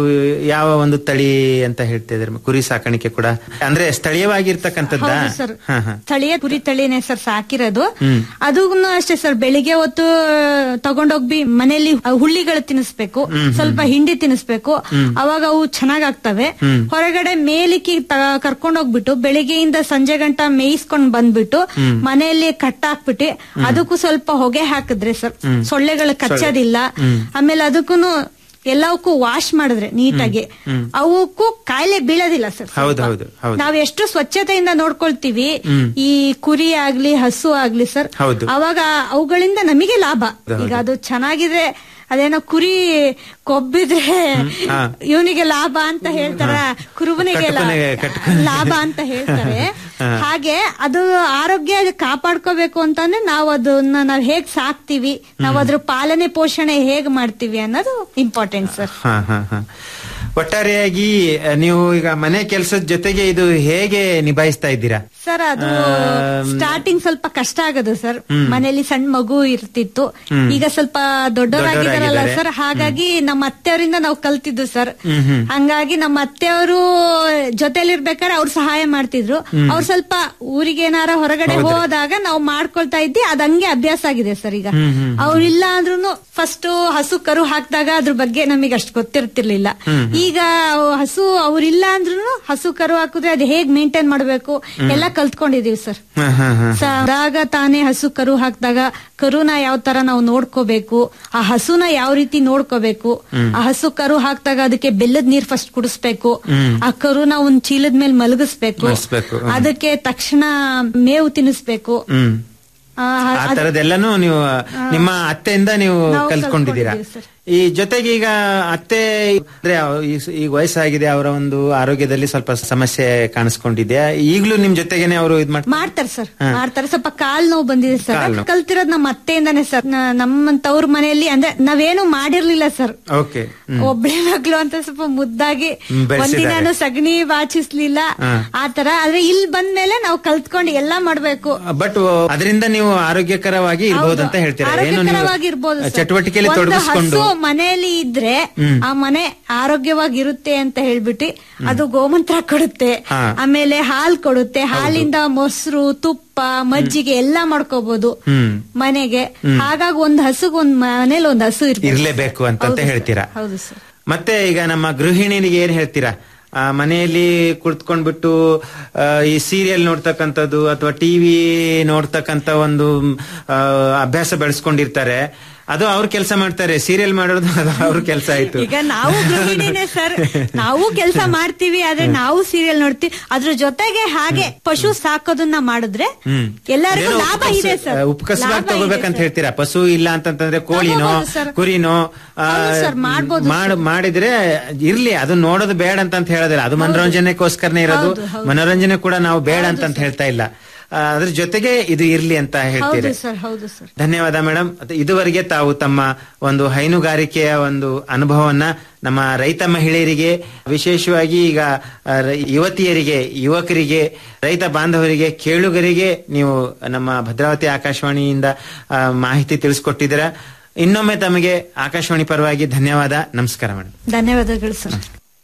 ಯಾವ ಒಂದು ತಳಿ ಅಂತ ಹೇಳ್ತಾ ಇದ್ರಿ ಕುರಿ ಸಾಕಾಣಿಕೆ ಕೂಡ ಅಂದ್ರೆ ಸ್ಥಳೀಯವಾಗಿರ್ತಕ್ಕಂಥದ್ದ ಹೌದು ಸರ್ ಹಾ ಹಾ ಸ್ಥಳೀಯ ಕುರಿ ತಳಿನೇ ಸರ್ ಸಾಕಿರೋದು ಹ್ಮ್. ಅದನ್ನು ಅಷ್ಟೇ ಸರ್ ಬೆಳಿಗ್ಗೆ ಹೊತ್ತು ತಗೊಂಡೋಗಿ ಮನೆಯಲ್ಲಿ ಹುಳ್ಳಿಗಳು ತಿನ್ನಿಸ್ಬೇಕು ಹ್ಮ್, ಹ್ಮ್. ಸ್ವಲ್ಪ ಹಿಂಡಿ ತಿನ್ನಿಸ್ಬೇಕು ಹ್ಮ್. ಅವಾಗ ಅವು ಚೆನ್ನಾಗಾಗ್ತವೆ ಹ್ಮ್. ಹೊರಗಡೆ ಮೇಲಿಕ್ಕೆ ಕರ್ಕೊಂಡೋಗ್ಬಿಟ್ಟು ಬೆಳಿಗ್ಗೆಯಿಂದ ಸಂಜೆ ಗಂಟ ಮೇಯಿಸ್ಕೊಂಡ್ ಬಂದ್ಬಿಟ್ಟು ಹ್ಮ್. ಮನೆಯಲ್ಲಿ ಕಟ್ಟಾಕ್ಬಿಟ್ಟು ಅದಕ್ಕೂ ಸ್ವಲ್ಪ ಹೊಗೆ ಹಾಕಿದ್ರೆ ಸರ್ ಹ್ಮ್. ಸೊಳ್ಳೆಗಳು ಕಚ್ಚೋದಿಲ್ಲ ಹ್ಮ್. ಆಮೇಲೆ ಅದಕ್ಕೂನು ಎಲ್ಲವಕ್ಕೂ ವಾಶ್ ಮಾಡಿದ್ರೆ ನೀಟಾಗಿ ಹ್ಮ್. ಅವಕ್ಕೂ ಕಾಯಿಲೆ ಬೀಳೋದಿಲ್ಲ ಸರ್ ಹೌದು ಹೌದು ಹೌದು ನಾವ್ ಎಷ್ಟು ಸ್ವಚ್ಛತೆಯಿಂದ ನೋಡ್ಕೊಳ್ತೀವಿ ಹ್ಮ್. ಈ ಕುರಿ ಆಗ್ಲಿ ಹಸು ಆಗ್ಲಿ ಸರ್ ಹೌದು. ಅವಾಗ ಅವುಗಳಿಂದ ನಮಗೆ ಲಾಭ ಹೌದು. ಈಗ ಅದು ಚೆನ್ನಾಗಿದ್ರೆ ಅದೇನೋ ಕುರಿ ಕೊಬ್ಬಿದ್ರೆ ಹಾ. ಇವನಿಗೆ ಲಾಭ ಅಂತ ಹೇಳ್ತಾರ ಕುರುಬನಿಗೆ ಲಾ- ಕಟ್ಕೊನೆಗೆ ಕಟ್ಕೊನೆ. ಲಾಭ ಅಂತ ಹೇಳ್ತಾರೆ ಹಾ. ಹಾಗೆ ಅದು ಆರೋಗ್ಯ ಕಾಪಾಡ್ಕೋಬೇಕು ಅಂತಂದ್ರೆ ನಾವು ಅದನ್ನ ನಾವ್ ಹೇಗ್ ಸಾಕ್ತಿವಿ ನಾವ್ ಅದ್ರ ಪಾಲನೆ ಪೋಷಣೆ ಹೇಗ್ ಮಾಡ್ತೀವಿ ಅನ್ನೋದು ಇಂಪಾರ್ಟೆಂಟ್ ಸರ್ ಹಾ ಹಾ ಹಾ ಒಟ್ಟಾರೆಯಾಗಿ ಆ, ನೀವು ಈಗ ಮನೆ ಕೆಲಸದ ಜೊತೆಗೆ ಇದು ಹೇಗೆ ನಿಭಾಯಿಸ್ತಾ ಇದ್ದೀರಾ ಸರ್ ಅದು ಆಮ್, ಸ್ಟಾರ್ಟಿಂಗ್ ಸ್ವಲ್ಪ ಕಷ್ಟ ಆಗೋದು ಸರ್ ಹ್ಮ್. ಮನೇಲಿ ಸಣ್ಣ ಮಗು ಇರ್ತಿತ್ತು ಹ್ಮ್. ಈಗ ಸ್ವಲ್ಪ ದೊಡ್ಡವರಾಗಿದ್ದಾರಲ್ಲ ದೊಡ್ಡವರಾಗಿದ್ದಾರೆ. ಸರ್ ಹಾಗಾಗಿ ನಮ್ಮ ಅತ್ತೆಯವರಿಂದ ನಾವು ಕಲ್ತಿದ್ದು ಸರ್ ಹ್ಮ್ ಹ್ಮ್ ಹಂಗಾಗಿ ನಮ್ಮ ಅತ್ತೆಯವರು ಜೊತೆಲಿರ್ಬೇಕಾದ್ರೆ ಅವ್ರು ಸಹಾಯ ಮಾಡ್ತಿದ್ರು ಹ್ಮ್. ಅವ್ರು ಸ್ವಲ್ಪ ಊರಿಗೆ ಏನಾರ ಹೊರಗಡೆ ಹೌದ್ರಿ. ಹೋದಾಗ ನಾವು ಮಾಡ್ಕೊಳ್ತಾ ಇದ್ದಿ ಅದ್ ಹಂಗೆ ಅಭ್ಯಾಸ ಆಗಿದೆ ಸರ್ ಈಗ ಹ್ಮ್, ಹ್ಮ್, ಹ್ಮ್. ಅವ್ರಿಲ್ಲ ಅಂದ್ರೂ ಫಸ್ಟ್ ಹಸು ಕರು ಹಾಕಿದಾಗ ಅದ್ರ ಬಗ್ಗೆ ನಮಗೆ ಅಷ್ಟು ಗೊತ್ತಿರ್ತಿರ್ಲಿಲ್ಲ ಹ್ಮ್, ಹ್ಮ್. ಈಗ ಅವ್ ಹಸು ಅವ್ರಿಲ್ಲ ಅಂದ್ರೂ ಹಸು ಕರು ಹಾಕಿದ್ರೆ ಅದ್ ಹೇಗ್ ಮೇಂಟೈನ್ ಮಾಡ್ಬೇಕು ಹ್ಮ್. ಎಲ್ಲ ಕಲ್ತ್ಕೊಂಡಿದೀವಿ ಸರ್ ಹಾ ಹಾ ಹಾ ಅದಾಗ ತಾನೇ ಹಸು ಕರು ಹಾಕಿದಾಗ ಕರುನ ಯಾವ ತರ ನಾವು ನೋಡ್ಕೋಬೇಕು ಆ ಹಸುನ ಯಾವ ರೀತಿ ನೋಡ್ಕೋಬೇಕು ಹ್ಮ್. ಆ ಹಸು ಕರು ಹಾಕಿದಾಗ ಅದಕ್ಕೆ ಬೆಲ್ಲದ ನೀರ್ ಫಸ್ಟ್ ಕುಡಿಸ್ಬೇಕು ಹ್ಮ್. ಆ ಕರುನ ಒಂದ್ ಚೀಲದ ಮೇಲೆ ಮಲಗಿಸ್ಬೇಕು ಮಲಗಿಸ್ಬೇಕು, ಹ್ಮ್. ಅದಕ್ಕೆ ತಕ್ಷಣ ಮೇವು ತಿನ್ನಿಸ್ಬೇಕು ಹ್ಮ್ ಆ, ಆ ಅದ್- ತರದೆಲ್ಲಾನು ನೀವು ನಿಮ್ಮ ಅತ್ತೆಯಿಂದ ನೀವು ನಾವು ಕಲ್ತ್ಕೊಂಡಿದ್ದೀರಾ ಕಲ್ತ್ಕೊಂಡಿದ್ದೀವಿ ಸರ್. ಈ ಜೊತೆಗೆ ಈಗ ಅತ್ತೆ ಅಂದ್ರೆ ಅವ್- ಈ- ಈಗ ವಯಸ್ಸಾಗಿದೆ ಅವರ ಒಂದು ಆರೋಗ್ಯದಲ್ಲಿ ಸ್ವಲ್ಪ ಸಮಸ್ಯೆ ಕಾಣಿಸ್ಕೊಂಡಿದೆ ಈಗಲೂ ನಿಮ್ ಜೊತೆಗೇನೆ ಅವರು ಇದ್ ಮಾಡ್ತಾರೆ ಮಾಡ್ತಾರೆ ಸರ್ ಹಾ. ಮಾಡ್ತಾರೆ ಸ್ವಲ್ಪ ಕಾಲ್ ನೋವು ಬಂದಿದೆ ಸರ್ ಕಾಲ್ ನೋವು. ಕಲ್ತಿರೋದ್ ನಮ್ಮ ಅತ್ತೆಯಿಂದಾನೆ ಸರ್ ನ- ನಮ್ಮ ತವ್ರ ಮನೆಯಲ್ಲಿ ಅಂದ್ರೆ ನಾವೇನು ಮಾಡಿರ್ಲಿಲ್ಲ ಸರ್ ಓಕೆ ಒಬ್ಳೆ ಮಗ್ಳು ಅಂತ ಸ್ವಲ್ಪ ಮುದ್ದಾಗಿ ಹ್ಮ್, ಬೆಳ್ಸಿದ್ದಾರೆ. ಒಂದಿನಾನು ಸಗಣಿ ಬಾಚಿಸ್ಲಿಲ್ಲ ಹಾ. ಆತರ ಆದ್ರೆ ಇಲ್ಲಿ ಬಂದ್ಮೇಲೆ ನಾವು ಕಲ್ತ್ಕೊಂಡು ಎಲ್ಲಾ ಮಾಡ್ಬೇಕು ಬಟ್ ಅದರಿಂದ ನೀವು ಆರೋಗ್ಯಕರವಾಗಿ ಇರ್ಬೋದು ಅಂತ ಹೇಳ್ತೀರಾ ಏನು ಆರೋಗ್ಯಕರವಾಗಿ ನೀವು ಇರ್ಬೋದು ಸರ್. ಚಟುವಟಿಕೆಯಲ್ಲಿ ಒಂದು ತೊಡಗಿಸ್ಕೊಂಡು ಹಸು ಮನೆಯಲ್ಲಿ ಇದ್ರೆ ಹ್ಮ್. ಆ ಮನೆ ಆರೋಗ್ಯವಾಗಿರುತ್ತೆ ಅಂತ ಹೇಳ್ಬಿಟ್ಟು ಅದು ಗೋಮಂತ್ರ ಕೊಡುತ್ತೆ ಹಾ. ಆಮೇಲೆ ಹಾಲ್ ಕೊಡುತ್ತೆ ಹಾಲಿಂದ ಮೊಸರು ತುಪ್ಪ ಮಜ್ಜಿಗೆ ಎಲ್ಲಾ ಮಾಡ್ಕೋಬಹುದು ಹ್ಮ್ ಮನೆಗೆ ಹ್ಮ್. ಹಾಗಾಗಿ ಒಂದ್ ಹಸುಗ್ ಒಂದ್ ಮನೇಲಿ ಒಂದ್ ಹಸು ಇರ್ಬೇಕು ಇರ್ಲೇಬೇಕು ಅಂತ ಹೌದು ಸರ್. ಹೇಳ್ತೀರಾ ಹೌದು ಸರ್ ಮತ್ತೆ ಈಗ ನಮ್ಮ ಗೃಹಿಣಿನಿಗೆ ಏನ್ ಹೇಳ್ತೀರಾ ಆ, ಮನೆಯಲ್ಲಿ ಕುಳಿತುಕೊಂಡ್ಬಿಟ್ಟು ಆ, ಈ ಸೀರಿಯಲ್ ನೋಡ್ತಕ್ಕಂಥದ್ದು ಅಥವಾ ಟಿವಿ ನೋಡ್ತಕ್ಕಂಥ ಒಂದು ಆ, ಅಭ್ಯಾಸ ಬೆಳೆಸ್ಕೊಂಡಿರ್ತಾರೆ ಅದು ಅವ್ರ ಕೆಲಸ ಮಾಡ್ತಾರೆ ಸೀರಿಯಲ್ ಮಾಡೋದು ಅದು ಅವ್ರ ಕೆಲಸ ಆಯ್ತು ಈಗ ನಾವು ಗೃಹಿಣಿನೇ ಸರ್ ನಾವು ಕೆಲಸ ಮಾಡ್ತೀವಿ ಆದ್ರೆ ನಾವು ಸೀರಿಯಲ್ ನೋಡ್ತೀವಿ ಅದ್ರ ಜೊತೆಗೆ ಹಾಗೆ ಪಶು ಸಾಕೋದನ್ನ ಮಾಡಿದ್ರೆ ಹ್ಮ್ ಎಲ್ಲರಿಗೂ ಅದೇನೋ ಲಾಭ ಉಪಕಸ- ಇದೆ ಸರ್ ಉಪಕಸವಾಗಿ ಲಾಭ ಇದೆ ತಗೋಬೇಕಂತ ಸರ್. ಹೇಳ್ತೀರಾ ಪಶು ಇಲ್ಲ ಅಂತಂತಂದ್ರೆ ಕೋಳಿನೋ ತಗೋಬೋದು ಸರ್. ಕುರಿನೋ ಆ, ಹೌದು ಸರ್, ಮಾಡ್ಬೋದು ಮಾಡ್- ಮಾಡಿದ್ರೆ ಇರ್ಲಿ ಅದು ನೋಡೋದು ಬೇಡ ಅಂತ ಅಂತ ಹೇಳೋದಿಲ್ಲ ಅದು ಮನೋರಂಜನೆಗೋಸ್ಕರನೇ ಇರೋದು ಹೌದು, ಹೌದು. ಮನೋರಂಜನೆ ಕೂಡ ನಾವು ಬೇಡ ಅಂತ ಅಂತ ಹೇಳ್ತಾ ಇಲ್ಲ ಆ, ಅದ್ರ ಜೊತೆಗೆ ಇದು ಇರ್ಲಿ ಅಂತ ಹೇಳ್ತೀರಿ ಹೌದು ಸರ್ ಹೌದು ಸರ್ ಧನ್ಯವಾದ ಮೇಡಮ್ ಇದುವರೆಗೆ ತಾವು ತಮ್ಮ ಒಂದು ಹೈನುಗಾರಿಕೆಯ ಒಂದು ಅನುಭವವನ್ನ ನಮ್ಮ ರೈತ ಮಹಿಳೆಯರಿಗೆ ವಿಶೇಷವಾಗಿ ಈಗ ಆ, ರೈ- ಯುವತಿಯರಿಗೆ ಯುವಕರಿಗೆ ರೈತ ಬಾಂಧವರಿಗೆ ಕೇಳುಗರಿಗೆ ನೀವು ನಮ್ಮ ಭದ್ರಾವತಿ ಆಕಾಶವಾಣಿಯಿಂದ ಆ, ಮಾಹಿತಿ ತಿಳಿಸ್ಕೊಟ್ಟಿದ್ದೀರಾ ಇನ್ನೊಮ್ಮೆ ತಮಗೆ ಆಕಾಶವಾಣಿ ಪರವಾಗಿ ಧನ್ಯವಾದ ನಮಸ್ಕಾರ ಮೇಡಮ್ ಧನ್ಯವಾದಗಳು ಸರ್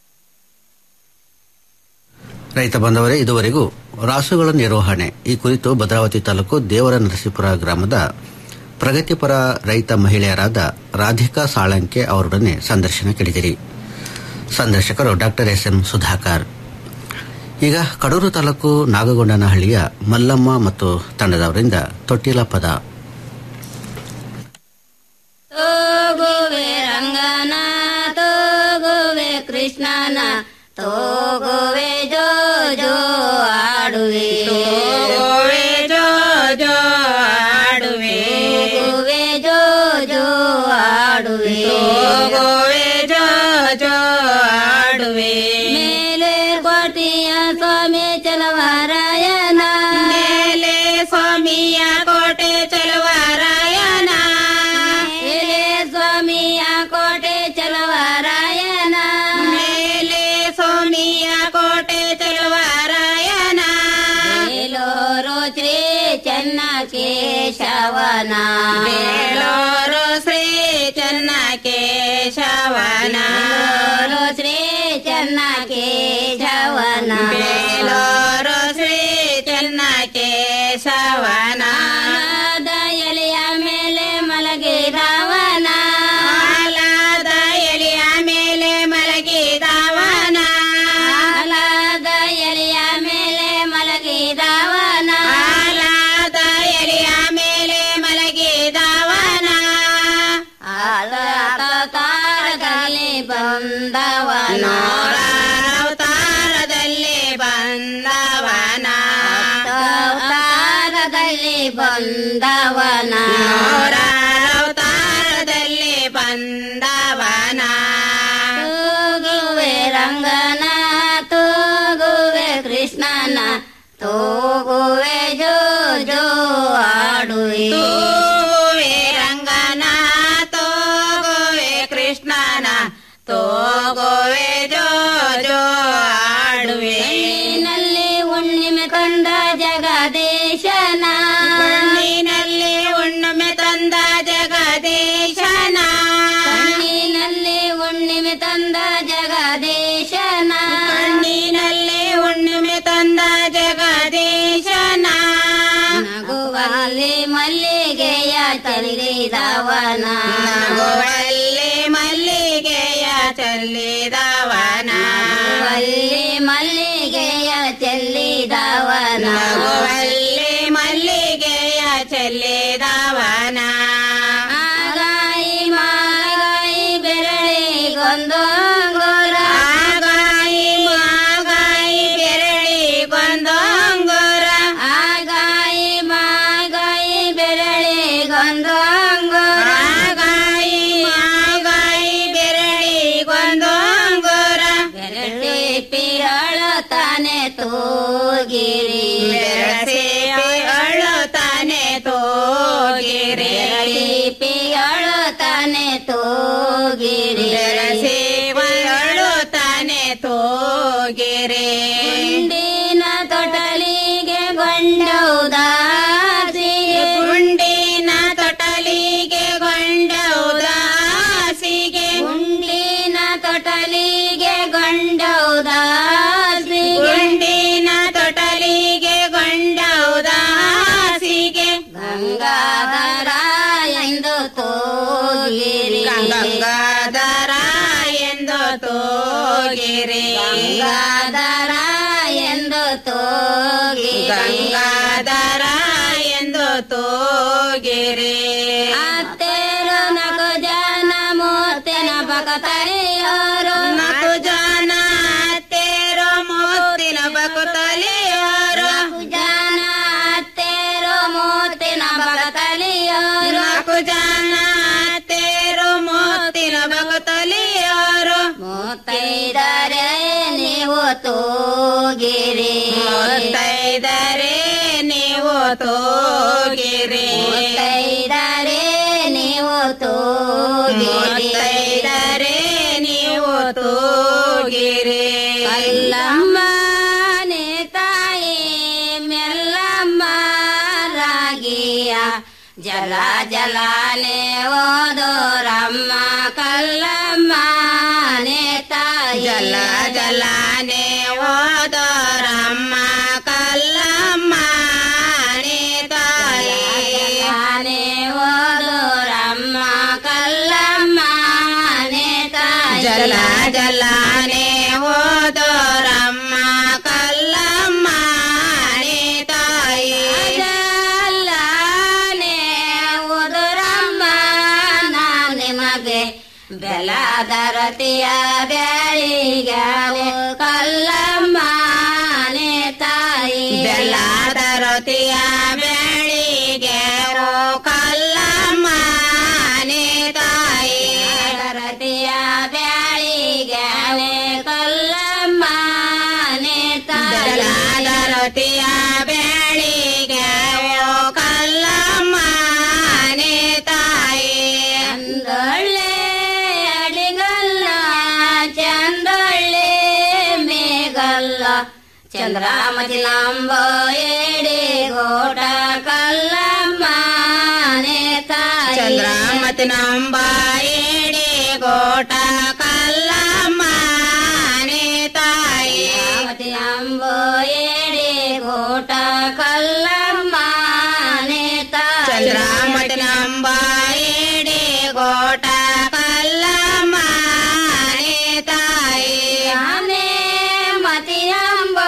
ರೈತ ಬಾಂಧವರೇ ಇದುವರೆಗೂ ರಾಸುಗಳ ನಿರ್ವಹಣೆ ಈ ಕುರಿತು ಭದ್ರಾವತಿ ತಾಲೂಕು ದೇವರ ನರಸೀಪುರ ಗ್ರಾಮದ ಪ್ರಗತಿಪರ ರೈತ ಮಹಿಳೆಯರಾದ ರಾಧಿಕಾ ಸಾಳಂಕೆ ಅವರೊಡನೆ ಸಂದರ್ಶನ ಕೇಳಿದಿರಿ ಸಂದರ್ಶಕರು ಡಾಕ್ಟರ್ ಎಸ್ ಎಂ ಸುಧಾಕರ್ ಈಗ ಕಡೂರು ತಾಲೂಕು ನಾಗಗೊಂಡನಹಳ್ಳಿಯ ಮಲ್ಲಮ್ಮ ಮತ್ತು ತಂಡದವರಿಂದ ತೊಟ್ಟಿಲ ಪದ ತೋಗುವೆ ರಂಗನ ತೋಗುವೆ ಕೃಷ್ಣನ ತೋಗುವೆ ಜೋ ಜೋ ಆಡುವೆ ತೋಗುವೆ ಜೋ ಜೋ ಆಡುವೆ ತೋಗುವೆ ಜೋ ಜೋ ಆಡುವೆ ತೋಗುವೆ ಜೋ ಜೋ ಆಡುವೆ ಮೇಲೆ ಕೋಟೆಯ ಸ್ವಾಮಿ ಚಲವರಾಯನ ಮೇಲೆ ಸ್ವಾಮಿಯ ಕೋಟೆ ಚಲವರಾಯನ ಮೇಲೆ ಸ್ವಾಮಿಯ ಕೋಟೆ ಚಲವರಾಯನ ಮೇಲೆ ಸ್ವಾಮಿಯ ಶ್ರೀ ಚೆನ್ನ ಕೇಶವನ ಬೇಳೂರು ಶ್ರೀ ಚೆನ್ನ ಕೇಶವನ ಶ್ರೀ ಚೆನ್ನ ಕೇಶವನ ಬೇಳೂರು ಶ್ರೀ ಚೆನ್ನ ಕೇಶವನ ಎಲೆಯ ಮೇಲೆ ಮಲಗಿದವನ ಆಲದ ಎಲೆಯ ಮೇಲೆ ಮಲಗಿದವನ ಆಲದ ಎಲೆಯ ಮೇಲೆ ಮಲಗಿದವನ ಆಲದ ಎಲೆಯ ಮೇಲೆ ಮಲಗಿದವನ ಆಲದ ತಾರದಲ್ಲಿ ಬಂದವನ ಅವತಾರದಲ್ಲಿ ಬಂದವನ ಅವತಾರದಲ್ಲಿ ಬಂದವನ ಅವತಾರದಲ್ಲಿ ಬಂದವನ ತೂಗುವೆ ರಂಗನ ತೂಗುವೆ ಕೃಷ್ಣನ ತೂಗುವೆ ಜೋ ಜೋ ಆಡುವೆ ತೂಗುವೆ ರಂಗನ ತೂಗುವೆ ಕೃಷ್ಣನ ತೋಗುವೆ ಜೋ ಜೋ ಆಡುವೆ ಕಣ್ಣಿನಲ್ಲಿ ಹುಣ್ಣಿಮೆ ತಂದ ಜಗದೀಶನ ಕಣ್ಣಿನಲ್ಲಿ ಹುಣ್ಣಿಮೆ ತಂದ ಜಗದೀಶನ ಕಣ್ಣಿನಲ್ಲಿ ಹುಣ್ಣಿಮೆ ತಂದ ಜಗದೀಶನ ಕಣ್ಣಿನಲ್ಲಿ ಹುಣ್ಣಿಮೆ ತಂದ ಜಗದೀಶನ ನಗುವಲ್ಲಿ ಮಲ್ಲಿಗೆಯ ಚೆಲ್ಲಿದವನ ನಗುವಲ್ಲಿ ಮಲ್ಲಿಗೆಯ ಚೆಲ್ಲಿದವನ ನಗುವಲ್ಲಿ ಮಲ್ಲಿಗೆಯ ಚೆಲ್ಲಿದವನ ನಗುವಲ್ಲಿ ಮಲ್ಲಿಗೆಯ ಚೆಲ್ಲಿದವನ ಆಗಾಯಿ ಮಾಗಾಯಿ ಬೆರಳಿಗೊಂದು ಅಂಗುರ ಆಗಾಯಿ ಮಾಗಾಯಿ ಬೆರಳಿಗೊಂದು ಅಂಗುರ ಆಗಾಯಿ ಮಾಗಾಯಿ ಬೆರಳಿಗೊಂದು ಅಂಗುರ ಆಗಾಯಿ ಮಾಗಾಯಿ ಬೆರಳಿಗೊಂದು ಅಂಗುರ ಬೆರಳಿ ಪಿರಳು ತಾನೆ ತೋಗಿರಿ ಬೆರಸಿ ಪಿರಳು ತಾನೆ ತೋಗಿರಿ ಪಿರಳು ತಾನೆ ತೋಗಿರಿ ಬೆರಸಿ ಪಿರಳು ತಾನೆ ತೋಗಿರಿ ಗುಂಡಿನ ತೊಟಲಿಗೆ ಗೊಂಡೌದಾಸಿಗೆ ಗುಂಡಿನ ತೊಟಲಿಗೆ ಗೊಂಡೌದಾಸಿಗೆ ಗುಂಡಿನ ತೊಟಲಿಗೆ ಗೊಂಡೌದಾಸಿಗೆ ಗುಂಡಿನ ತೊಟಲಿಗೆ ಗೊಂಡೌದಾಸಿಗೆ ಗಂಗಾಧರ ಎಂದು ತೋಗಿರಿ ಗಂಗಾಧರ ಎಂದು ತೋಗಿರಿ ಗಂಗಾಧರ ಎಂದು ತೋಗಿ ಗಂಗಾಧರ ಎಂದು ತೋಗಿರಿ ಅತ್ತೇರು ನಕು ಜನ ಮೂರ್ತಿನ ಬಕತಲಿಯೋರು ನಕು ಜನ ಅತ್ತೇರು ಮೂರ್ತಿನ ಬಕತಲಿಯೋರು ನಕು ಜನ ಅತ್ತೇರು ಮೂರ್ತಿನ ಬಕತಲಿಯೋರು ನಕು ಜನ ಅತ್ತೇರು ಮೂರ್ತಿನ ಬಕತಲಿಯೋರು ಮೂತೈದರೆ ನೀವು ತೋಗಿರಿ ಮೂತೈದರೆ ನೀವು ತೋಗಿರಿ ಮೂತೈದರೆ ನೀವು ತೋಗಿರಿ ಮೂತೈದರೆ ನೀವು ತೋಗಿರಿ ಕಲ್ಲಮ್ಮ ತಾಯಿ ಮೆಲ್ಲಮ್ಮ ರಾಗಿಯ ಜಲ ಜಲಾನೆ ಓದೋರಮ್ಮ ಕಲ್ಲಮ್ಮ ತಾಯಿ ಜಲ ಜಲಾನೆ ಓದೋರಮ್ಮ ಕಲ್ಲಮ್ಮ ತಾಯಿ ಜಲಾನೆ ಓದೋರಮ್ಮ ಕಲ್ಲಮ್ಮ ತಾಯಿ ಜಲ ಜಲಾನೆ ಓದೋರಮ್ಮ ಕಲ್ಲಮ್ಮ ತಾಯಿ ಜಲಾನೆ ಓದೋರಮ್ಮ ನಾ ನಿಮಗೆ ಬೆಲಾದರತಿಯ ಬ್ಯಾಳಿಗಾವೆ ಕಲ್ಲಮ್ಮ ತಾಯಿ ಬೆಲಾದರತಿಯ ಬ್ಯಾಳಿಗೆ ಓ ಕಲ್ಲಮ್ಮ ತಾಯಿ ದರತಿಯ ಬ್ಯಾಳಿಗೆ ಕಲ್ಲಮ್ಮ ತಾಯಿ ಬೆಲಾದರತಿಯ ಬ್ಯಾಳಿಗೆ ಓ ಕಲ್ಲಮ್ಮ ತಾಯಿ ಅಂದೊಳ್ಳೆ ಅಡಿಗಲ್ಲ ಚಂದೊಳ್ಳೆ ಮೇಘಲ್ಲ ಚಂದ್ರಾಮತಿ ನಂಬೋ ಎಡೆ ಗೋಳ ನಂಬ ಏಡಿ ಗೋಟ ಕಲ್ಲಮ್ಮ ನೇ ತಾಯಿ ರಾಮತಿ ನಂಬ ಏಡಿ ಗೋಟ ಕಲ್ಲಮ್ಮ ನೇ ತಾಯಿ ಚಂದ್ರಾಮತಿ ನಂಬ ಏಡಿ ಗೋಟ ಕಲ್ಲಮ್ಮ ನೇ ತಾಯಿ ಆನೆ ಮತಿಯಂಬ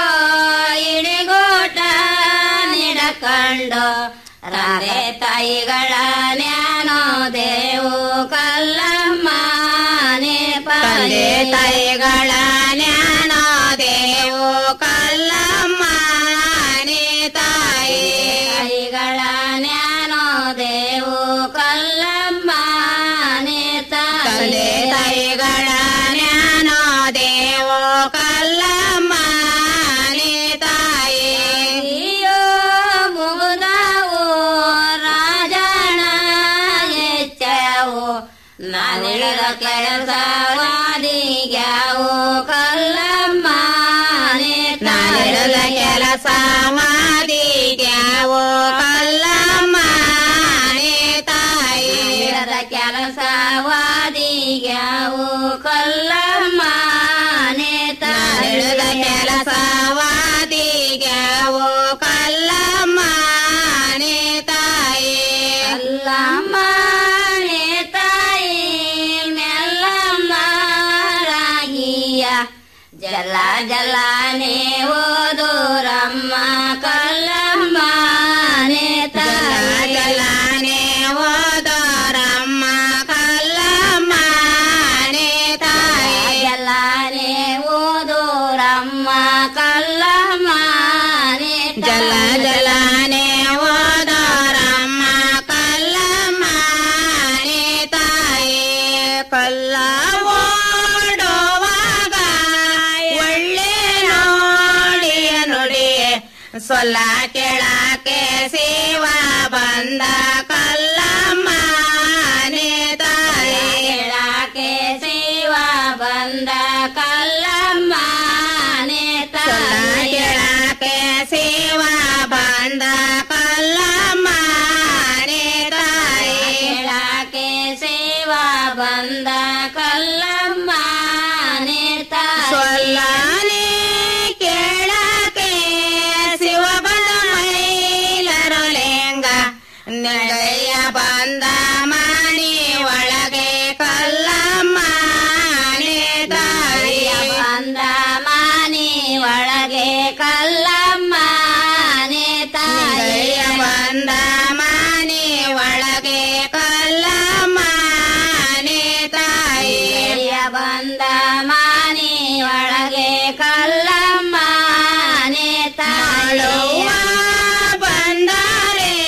ಇಡಿಗೋಟ ನಿಡಕಂಡು ರಾಧೆ ತಾಯಿಗಳ ನ್ಯಾನೋ ದೇವು ಕಲ್ಲಮ್ಮ ನೇ ತಂದೆ ತಾಯಿಗಳ ನ್ಯಾನೋ ದೇವು ಕಲ್ಲಮ್ಮ ನೇ ತಾಯಿ ತಾಯಿಗಳ ನ್ಯಾನೋ ದೇವು ಕಲ್ಲಮ್ಮ ನೇ ತಂದೆ ತಾಯಿಗಳ ಜ್ಞಾನೋ ದೇವೋ ಕಲ್ಲಮ್ಮ ನೇ ತಾಯಿ ಅಯ್ಯೋ ಮುಗುದಾವು ರಾಜಣ ಹೆಚ್ಚವು ನಾನಿಳಿದ ಕೆಲಸವಾದಿಗ್ಯಾವು ಕಲ್ಲಮ್ಮ ನೇ ನಾನಿಳಿದ ಕೆಲಸ ಮಾದಿಗ್ಯಾವು ಕಲ್ಲಮ್ಮ ನೇ ತಾಯಿ ಇರದ ಕೆಲಸವಾದಿಗ್ಯಾವು ಕಲ್ಲಮ್ಮ ನೇ ತಾಯಿ ಇಳಿದ ಕೆಲಸವಾದಿಗ್ಯಾವು ಕಲ್ಲಮ್ಮ ನೇ ತಾಯಿ ಕಲ್ಲಮ್ಮ ನೇ ತಾಯಿ ಮೆಲ್ಲಮ್ಮ ರಾಗಿಯ ಜಲ ಜಲಾನೆ ಓದೋರಮ್ಮ ಕಲ್ಲಮ್ಮ ನೇ ತಾಯಿ ಜಲಾನೆ ಓದೋರಮ್ಮ ಕಲ್ಲಮ್ಮ ನೇ ತಾಯಿ ಜಲಾನೆ ಓದೋರಮ್ಮ ಕಲ್ಲಮ್ಮ ನೇ ಜಲ ಜಲಾನೆ ಓದೋರಮ್ಮ ಕಲ್ಲಮ್ಮ ನೇ ತಾಯಿ ಕಲ್ಲ ಓಡುವಾಗ ಒಳ್ಳೆ ನೋಡಿಯ ನುಡಿಯೇ ಸೊಲ್ಲ ಕೆಳಕ್ಕೆ ಸೇವ ಬಂದ ಕಲ್ಲಮ್ಮ ನೇ ತಾಯಿ ಕೆಳಕ್ಕೆ ಸೇವ ಬಂದ ಕಲ್ಲಮ್ಮ ನೇ ತಾಯಿ ಕೆಳಕ್ಕೆ ಸೇವ ಬಂದ ಕಲ್ಲಮ್ಮ ನೇ ತಾಯಿ ಕೆಳಕ್ಕೆ ಸೇವ ಬಂದ ಕಲ್ಲಮ್ಮ ನೇ ತಾಯಿ ಸೊಲ್ಲಾನೆ ಕೇಳಕ್ಕೆ ಶಿವ ಬಂದ ಮೈಲರು ಲೆಂಗ ನೆಳೆಯ ಬಂದ ಮನಿ ಒಳಗೆ ಕಲ್ಲಮ್ಮ ನೇ ತಾಯಿ ಬಂದ ಮನಿ ಒಳಗೆ ಕಲ್ಲಮ್ಮ ನೇ ತಾಯಿ ಬಂದ ಮನಿ ಒಳಗೆ ಕಲ್ಲಮ್ಮ ನೇ ತಾಯಿ ಬಂದ ಮನಿ ಒಳಗೆ ಕಲ್ಲಮ್ಮ ನೇ ತಾಳುವ ಬಂದರೆ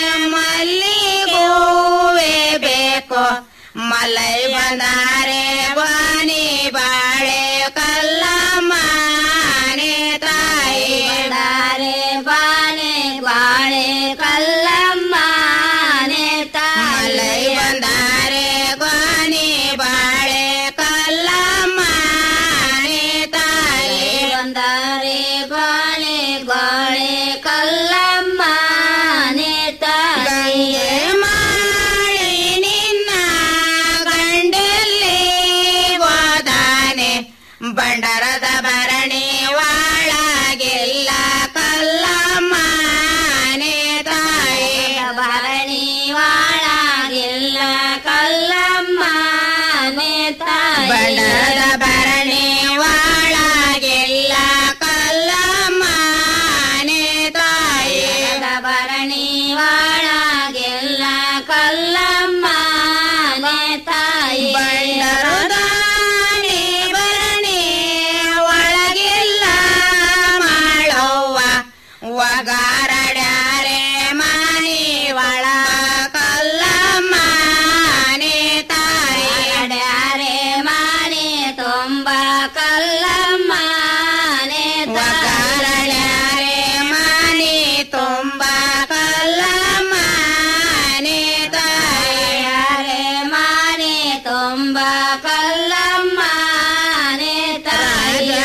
ಮಲ್ಲಿಗೂವೆ ಬೇಕು ಮಲೈ ಬಂದರೆ ಬನಿ ಬಾಳೆ ಕಲ್ಲಮ್ಮ ನೇ ತಾಯಿ ಬಂದರೆ ಬಾನೆ ಬಾಳೆ ಕಲ್ಲಮ್ಮ ನೇ ತಾಯಿ ಮಲೈ ಬಂದರೆ ಬನಿ ಬಾಳೆ ಕಲ್ಲಮ್ಮ ನೇ ತಾಯಿ ಬಂದರೆ ಬಾಳೆ ಬಾಳೆ ಕಲ್ಲಮ್ಮ ನೇ ತಾಯಿ ಮಾಡಿ ನಿನ್ನ ಗಂಡಲ್ಲಿ ಹೋದಾನೆ ಬಂಡರದ ಭರಣಿ ಒಳಗಿಲ್ಲ ಕಲ್ಲಮ್ಮ ನೇ ತಾಯಿ ಭರಣಿ ಒಳಗಿಲ್ಲ ಕಲ್ಲಮ್ಮ ನೇ ತಾಯಿ ಬಂಡರದ ಭರಣಿ ಒಳಗಿಲ್ಲ ಕಲ್ಲಮ್ಮ ನೇ ತಾಯಿ ಭರಣಿ ಒಳಗಿಲ್ಲ ಕಲ್ಲಮ್ಮ ನೇ ತಾಯಿ ಬಂಡರದಾನೆ ಭರಣಿ ಒಳಗಿಲ್ಲ ಮಾಡವ್ವ ಒಗಾರಡ್ಯಾರೆ ಮನಿ ಒಳ ಕಲ್ಲಮ್ಮ ನೇ ತಾಯಿ ಅಡ್ಯಾರೆ ಮನಿ ತುಂಬ ಕಲ್ಲಮ್ಮ ನೇ ಒಗಾರಡ್ಯಾರೆ ಮನಿ ತುಂಬ ಕಲ್ಲಮ್ಮ ನೇ ತಾಯಿ ಮನಿ ತುಂಬ ಕಲ್ಲಮ್ಮ ನೇ ತಾಯಿ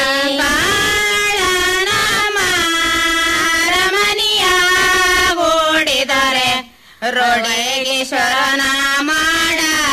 ರಮಣಿಯ ಓಡಿದರೆ ರೋಡೇಗೀಶ್ವರನ ಮಾಡ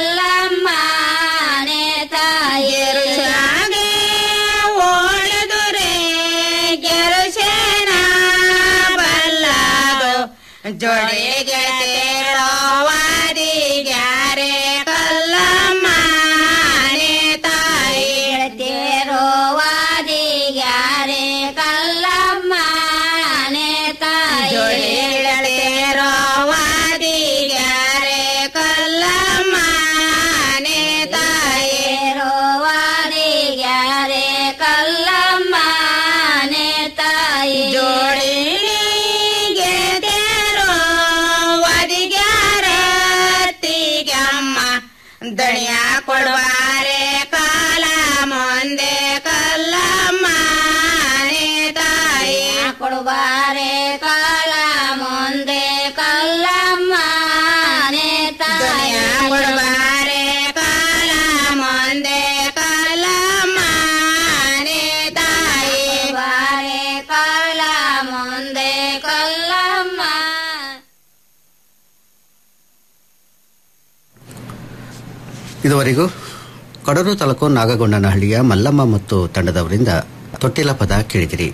ಕಲ್ಲಮ್ಮನೆ ತಾಯಿರುಷಾಗೆ ಓಳದುರೆ ಗೆರುಶೇನ ಬಲ್ಲದು ಜೋಡಿ ಗೆಳತಿರೋವಾದಿ ಗ್ಯಾರೆ ಕಲ್ಲಮ್ಮನೆ ತಾಯಿ ಗೆಳತಿರೋವಾದಿ ಗ್ಯಾರೆ ಕಲ್ಲಮ್ಮನೆ ತಾಯಿ ಜೋಡಿ ಗೆಳತಿರೋವಾದಿ ಗ್ಯಾರೆ ಕಲ್ಲಮ್ಮನೆ ತಾಯಿ ರೋವಾದಿ ಗ್ಯಾರೆ ಕಲ್ಲಮ್ಮನೆ ತಾಯಿ ಜೋಡಿ ಗೆಳತಿಯರೋ ವದಿಗ್ಯಾರತಿಗಮ್ಮ ದಣಿಯ ಕೊಡುವಾರೆ ಕಾಲ ಮುಂದೆ ಕಲ್ಲಮ್ಮ ತಾಯಿ ಕೊಡುವಾರೆ ಕಾಲ ಮುಂದೆ ಕಲ್ಲಮ್ಮ ತಾಯಿ ಕೊಡುವಾರೆ ಕಾಲ ಮುಂದೆ ಕಲ್ಲಮ್ಮ ತಾಯಿ ಬಾರೆ ಕಾಲ ಮುಂದೆ ಕಲ್ಲಮ್ಮ ಇದುವರೆಗೂ ಕಡೂರು ತಾಲೂಕು ನಾಗಗೊಂಡನಹಳ್ಳಿಯ ಮಲ್ಲಮ್ಮ ಮತ್ತು ತಂಡದವರಿಂದ ತೊಟ್ಟಿಲ ಪದ ಕೇಳಿದಿರಿ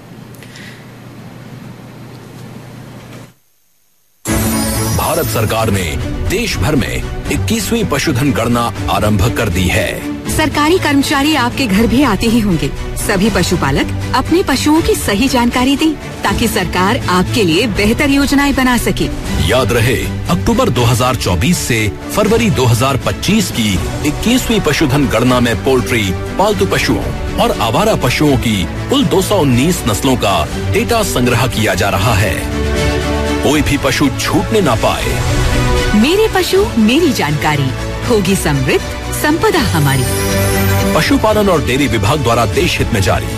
भारत सरकार ने देश भर में 21वीं पशुधन गणना आरंभ कर दी है सरकारी कर्मचारी आपके घर भी आते ही होंगे सभी पशुपालक अपने पशुओं की सही जानकारी दें ताकि सरकार आपके लिए बेहतर योजनाएं बना सके याद रहे अक्टूबर 2024 से फरवरी 2025 की 21वीं पशुधन गणना में पोल्ट्री पालतू पशुओं और आवारा पशुओं की कुल 219 नस्लों का डेटा संग्रह किया जा रहा है कोई भी पशु छूटने ना पाए मेरे पशु मेरी जानकारी होगी समृद्ध संपदा हमारी पशुपालन और डेयरी विभाग द्वारा देश हित में जारी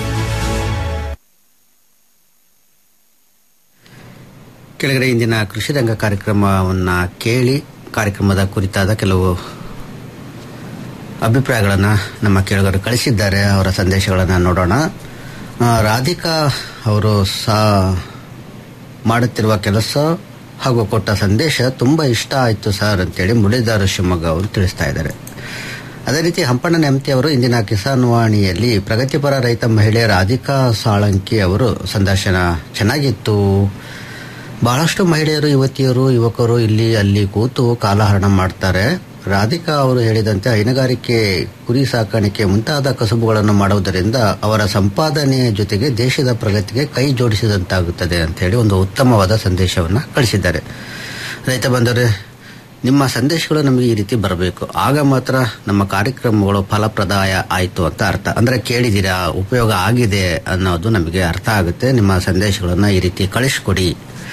ಕೆಳಗಡೆ ಇಂದಿನ ಕೃಷಿ ರಂಗ ಕಾರ್ಯಕ್ರಮವನ್ನು ಕೇಳಿ ಕಾರ್ಯಕ್ರಮದ ಕುರಿತಾದ ಕೆಲವು ಅಭಿಪ್ರಾಯಗಳನ್ನು ನಮ್ಮ ಕೇಳುಗರು ಕಳಿಸಿದ್ದಾರೆ ಅವರ ಸಂದೇಶಗಳನ್ನು ನೋಡೋಣ ಆ, ರಾಧಿಕಾ ಅವರು ಸಾ ಮಾಡುತ್ತಿರುವ ಕೆಲಸ ಹಾಗೂ ಕೊಟ್ಟ ಸಂದೇಶ ತುಂಬ ಇಷ್ಟ ಆಯಿತು ಸರ್ ಅಂತೇಳಿ ಮುರಳೀಧರ ಶಿವಮೊಗ್ಗ ಅವರು ತಿಳಿಸ್ತಾ ಇದ್ದಾರೆ ಅದೇ ರೀತಿ ಹಂಪಣ್ಣ ನೆಮ್ತಿ ಅವರು ಇಂದಿನ ಕಿಸಾನ್ ವಾಣಿಯಲ್ಲಿ ಪ್ರಗತಿಪರ ರೈತ ಮಹಿಳೆ ರಾಧಿಕಾ ಸಾಳಂಕಿ ಅವರು ಸಂದರ್ಶನ ಚೆನ್ನಾಗಿತ್ತು ಬಹಳಷ್ಟು ಮಹಿಳೆಯರು ಯುವತಿಯರು ಯುವಕರು ಇಲ್ಲಿ ಅಲ್ಲಿ ಕೂತು ಕಾಲಹರಣ ಮಾಡ್ತಾರೆ ರಾಧಿಕಾ ಅವರು ಹೇಳಿದಂತೆ ಹೈನುಗಾರಿಕೆ ಕುರಿ ಸಾಕಾಣಿಕೆ ಮುಂತಾದ ಕಸುಬುಗಳನ್ನು ಮಾಡುವುದರಿಂದ ಅವರ ಸಂಪಾದನೆಯ ಜೊತೆಗೆ ದೇಶದ ಪ್ರಗತಿಗೆ ಕೈ ಜೋಡಿಸಿದಂತಾಗುತ್ತದೆ ಅಂತ ಹೇಳಿ ಒಂದು ಉತ್ತಮವಾದ ಸಂದೇಶವನ್ನು ಕಳಿಸಿದ್ದಾರೆ ರೈತ ಬಂದರೆ ನಿಮ್ಮ ಸಂದೇಶಗಳು ನಮಗೆ ಈ ರೀತಿ ಬರಬೇಕು ಆಗ ಮಾತ್ರ ನಮ್ಮ ಕಾರ್ಯಕ್ರಮಗಳು ಫಲಪ್ರದಾಯ ಆಯಿತು ಅಂತ ಅರ್ಥ ಅಂದರೆ ಕೇಳಿದ್ದೀರಾ ಉಪಯೋಗ ಆಗಿದೆ ಅನ್ನೋದು ನಮಗೆ ಅರ್ಥ ಆಗುತ್ತೆ ನಿಮ್ಮ ಸಂದೇಶಗಳನ್ನು ಈ ರೀತಿ ಕಳಿಸ್ಕೊಡಿ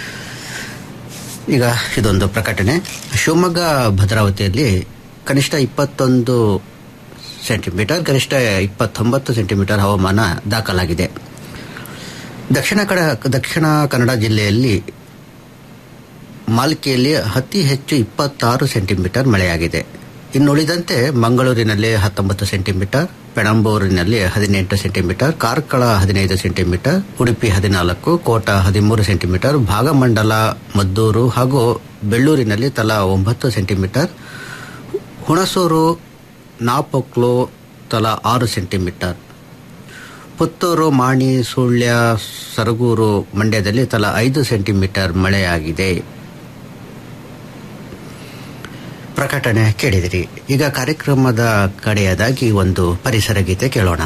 ಈಗ ಇದೊಂದು ಪ್ರಕಟಣೆ ಶಿವಮೊಗ್ಗ ಭದ್ರಾವತಿಯಲ್ಲಿ ಕನಿಷ್ಠ ಇಪ್ಪತ್ತೊಂದು ಸೆಂಟಿಮೀಟರ್ ಗರಿಷ್ಠ ಇಪ್ಪತ್ತೊಂಬತ್ತು ಸೆಂಟಿಮೀಟರ್ ಹವಾಮಾನ ದಾಖಲಾಗಿದೆ ದಕ್ಷಿಣ ಕಡ ದಕ್ಷಿಣ ಕನ್ನಡ ಜಿಲ್ಲೆಯಲ್ಲಿ ಮಾಲ್ಕಿಯಲ್ಲಿ ಅತಿ ಹೆಚ್ಚು ಇಪ್ಪತ್ತಾರು ಸೆಂಟಿಮೀಟರ್ ಮಳೆಯಾಗಿದೆ ಇನ್ನುಳಿದಂತೆ ಮಂಗಳೂರಿನಲ್ಲಿ ಹತ್ತೊಂಬತ್ತು ಸೆಂಟಿಮೀಟರ್ ಪೆಣಂಬೂರಿನಲ್ಲಿ ಹದಿನೆಂಟು ಸೆಂಟಿಮೀಟರ್ ಕಾರ್ಕಳ ಹದಿನೈದು ಸೆಂಟಿಮೀಟರ್ ಉಡುಪಿ ಹದಿನಾಲ್ಕು ಕೋಟ ಹದಿಮೂರು ಸೆಂಟಿಮೀಟರ್ ಭಾಗಮಂಡಲ ಮದ್ದೂರು ಹಾಗೂ ಬೆಳ್ಳೂರಿನಲ್ಲಿ ತಲಾ ಒಂಬತ್ತು ಸೆಂಟಿಮೀಟರ್ ಹುಣಸೂರು ನಾಪೊಕ್ಲು ತಲಾ ಆರು ಸೆಂಟಿಮೀಟರ್ ಪುತ್ತೂರು ಮಾಣಿ ಸುಳ್ಯ ಸರಗೂರು ಮಂಡ್ಯದಲ್ಲಿ ತಲಾ ಐದು ಸೆಂಟಿಮೀಟರ್ ಮಳೆಯಾಗಿದೆ ಪ್ರಕಟಣೆ ಕೇಳಿದಿರಿ ಈಗ ಕಾರ್ಯಕ್ರಮದ ಕಡೆಯದಾಗಿ ಒಂದು ಪರಿಸರ ಗೀತೆ ಕೇಳೋಣ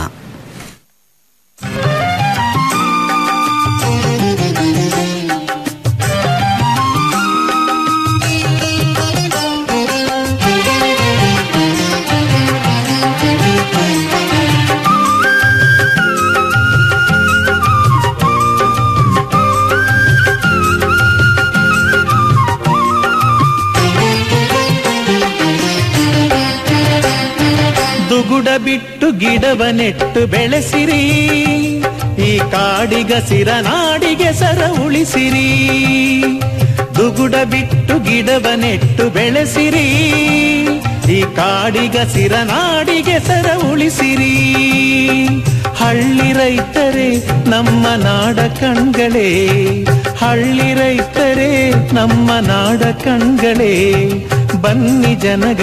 ದುಗುಡ ಬಿಟ್ಟು ಗಿಡವ ನೆಟ್ಟು ಬೆಳೆಸಿರಿ ಈ ಕಾಡಿಗಸಿರ ನಾಡಿಗೆ ಸರ ಉಳಿಸಿರಿ ದುಗುಡ ಬಿಟ್ಟು ಗಿಡವ ನೆಟ್ಟು ಬೆಳೆಸಿರಿ ಈ ಕಾಡಿಗಸಿರ ನಾಡಿಗೆ ಸರ ಉಳಿಸಿರಿ ಹಳ್ಳಿ ರೈತರೇ ನಮ್ಮ ನಾಡ ಕಣ್ಗಳೇ ಹಳ್ಳಿ ರೈತರೇ ನಮ್ಮ ನಾಡ ಕಣ್ಗಳೇ ಬನ್ನಿ ಜನಗ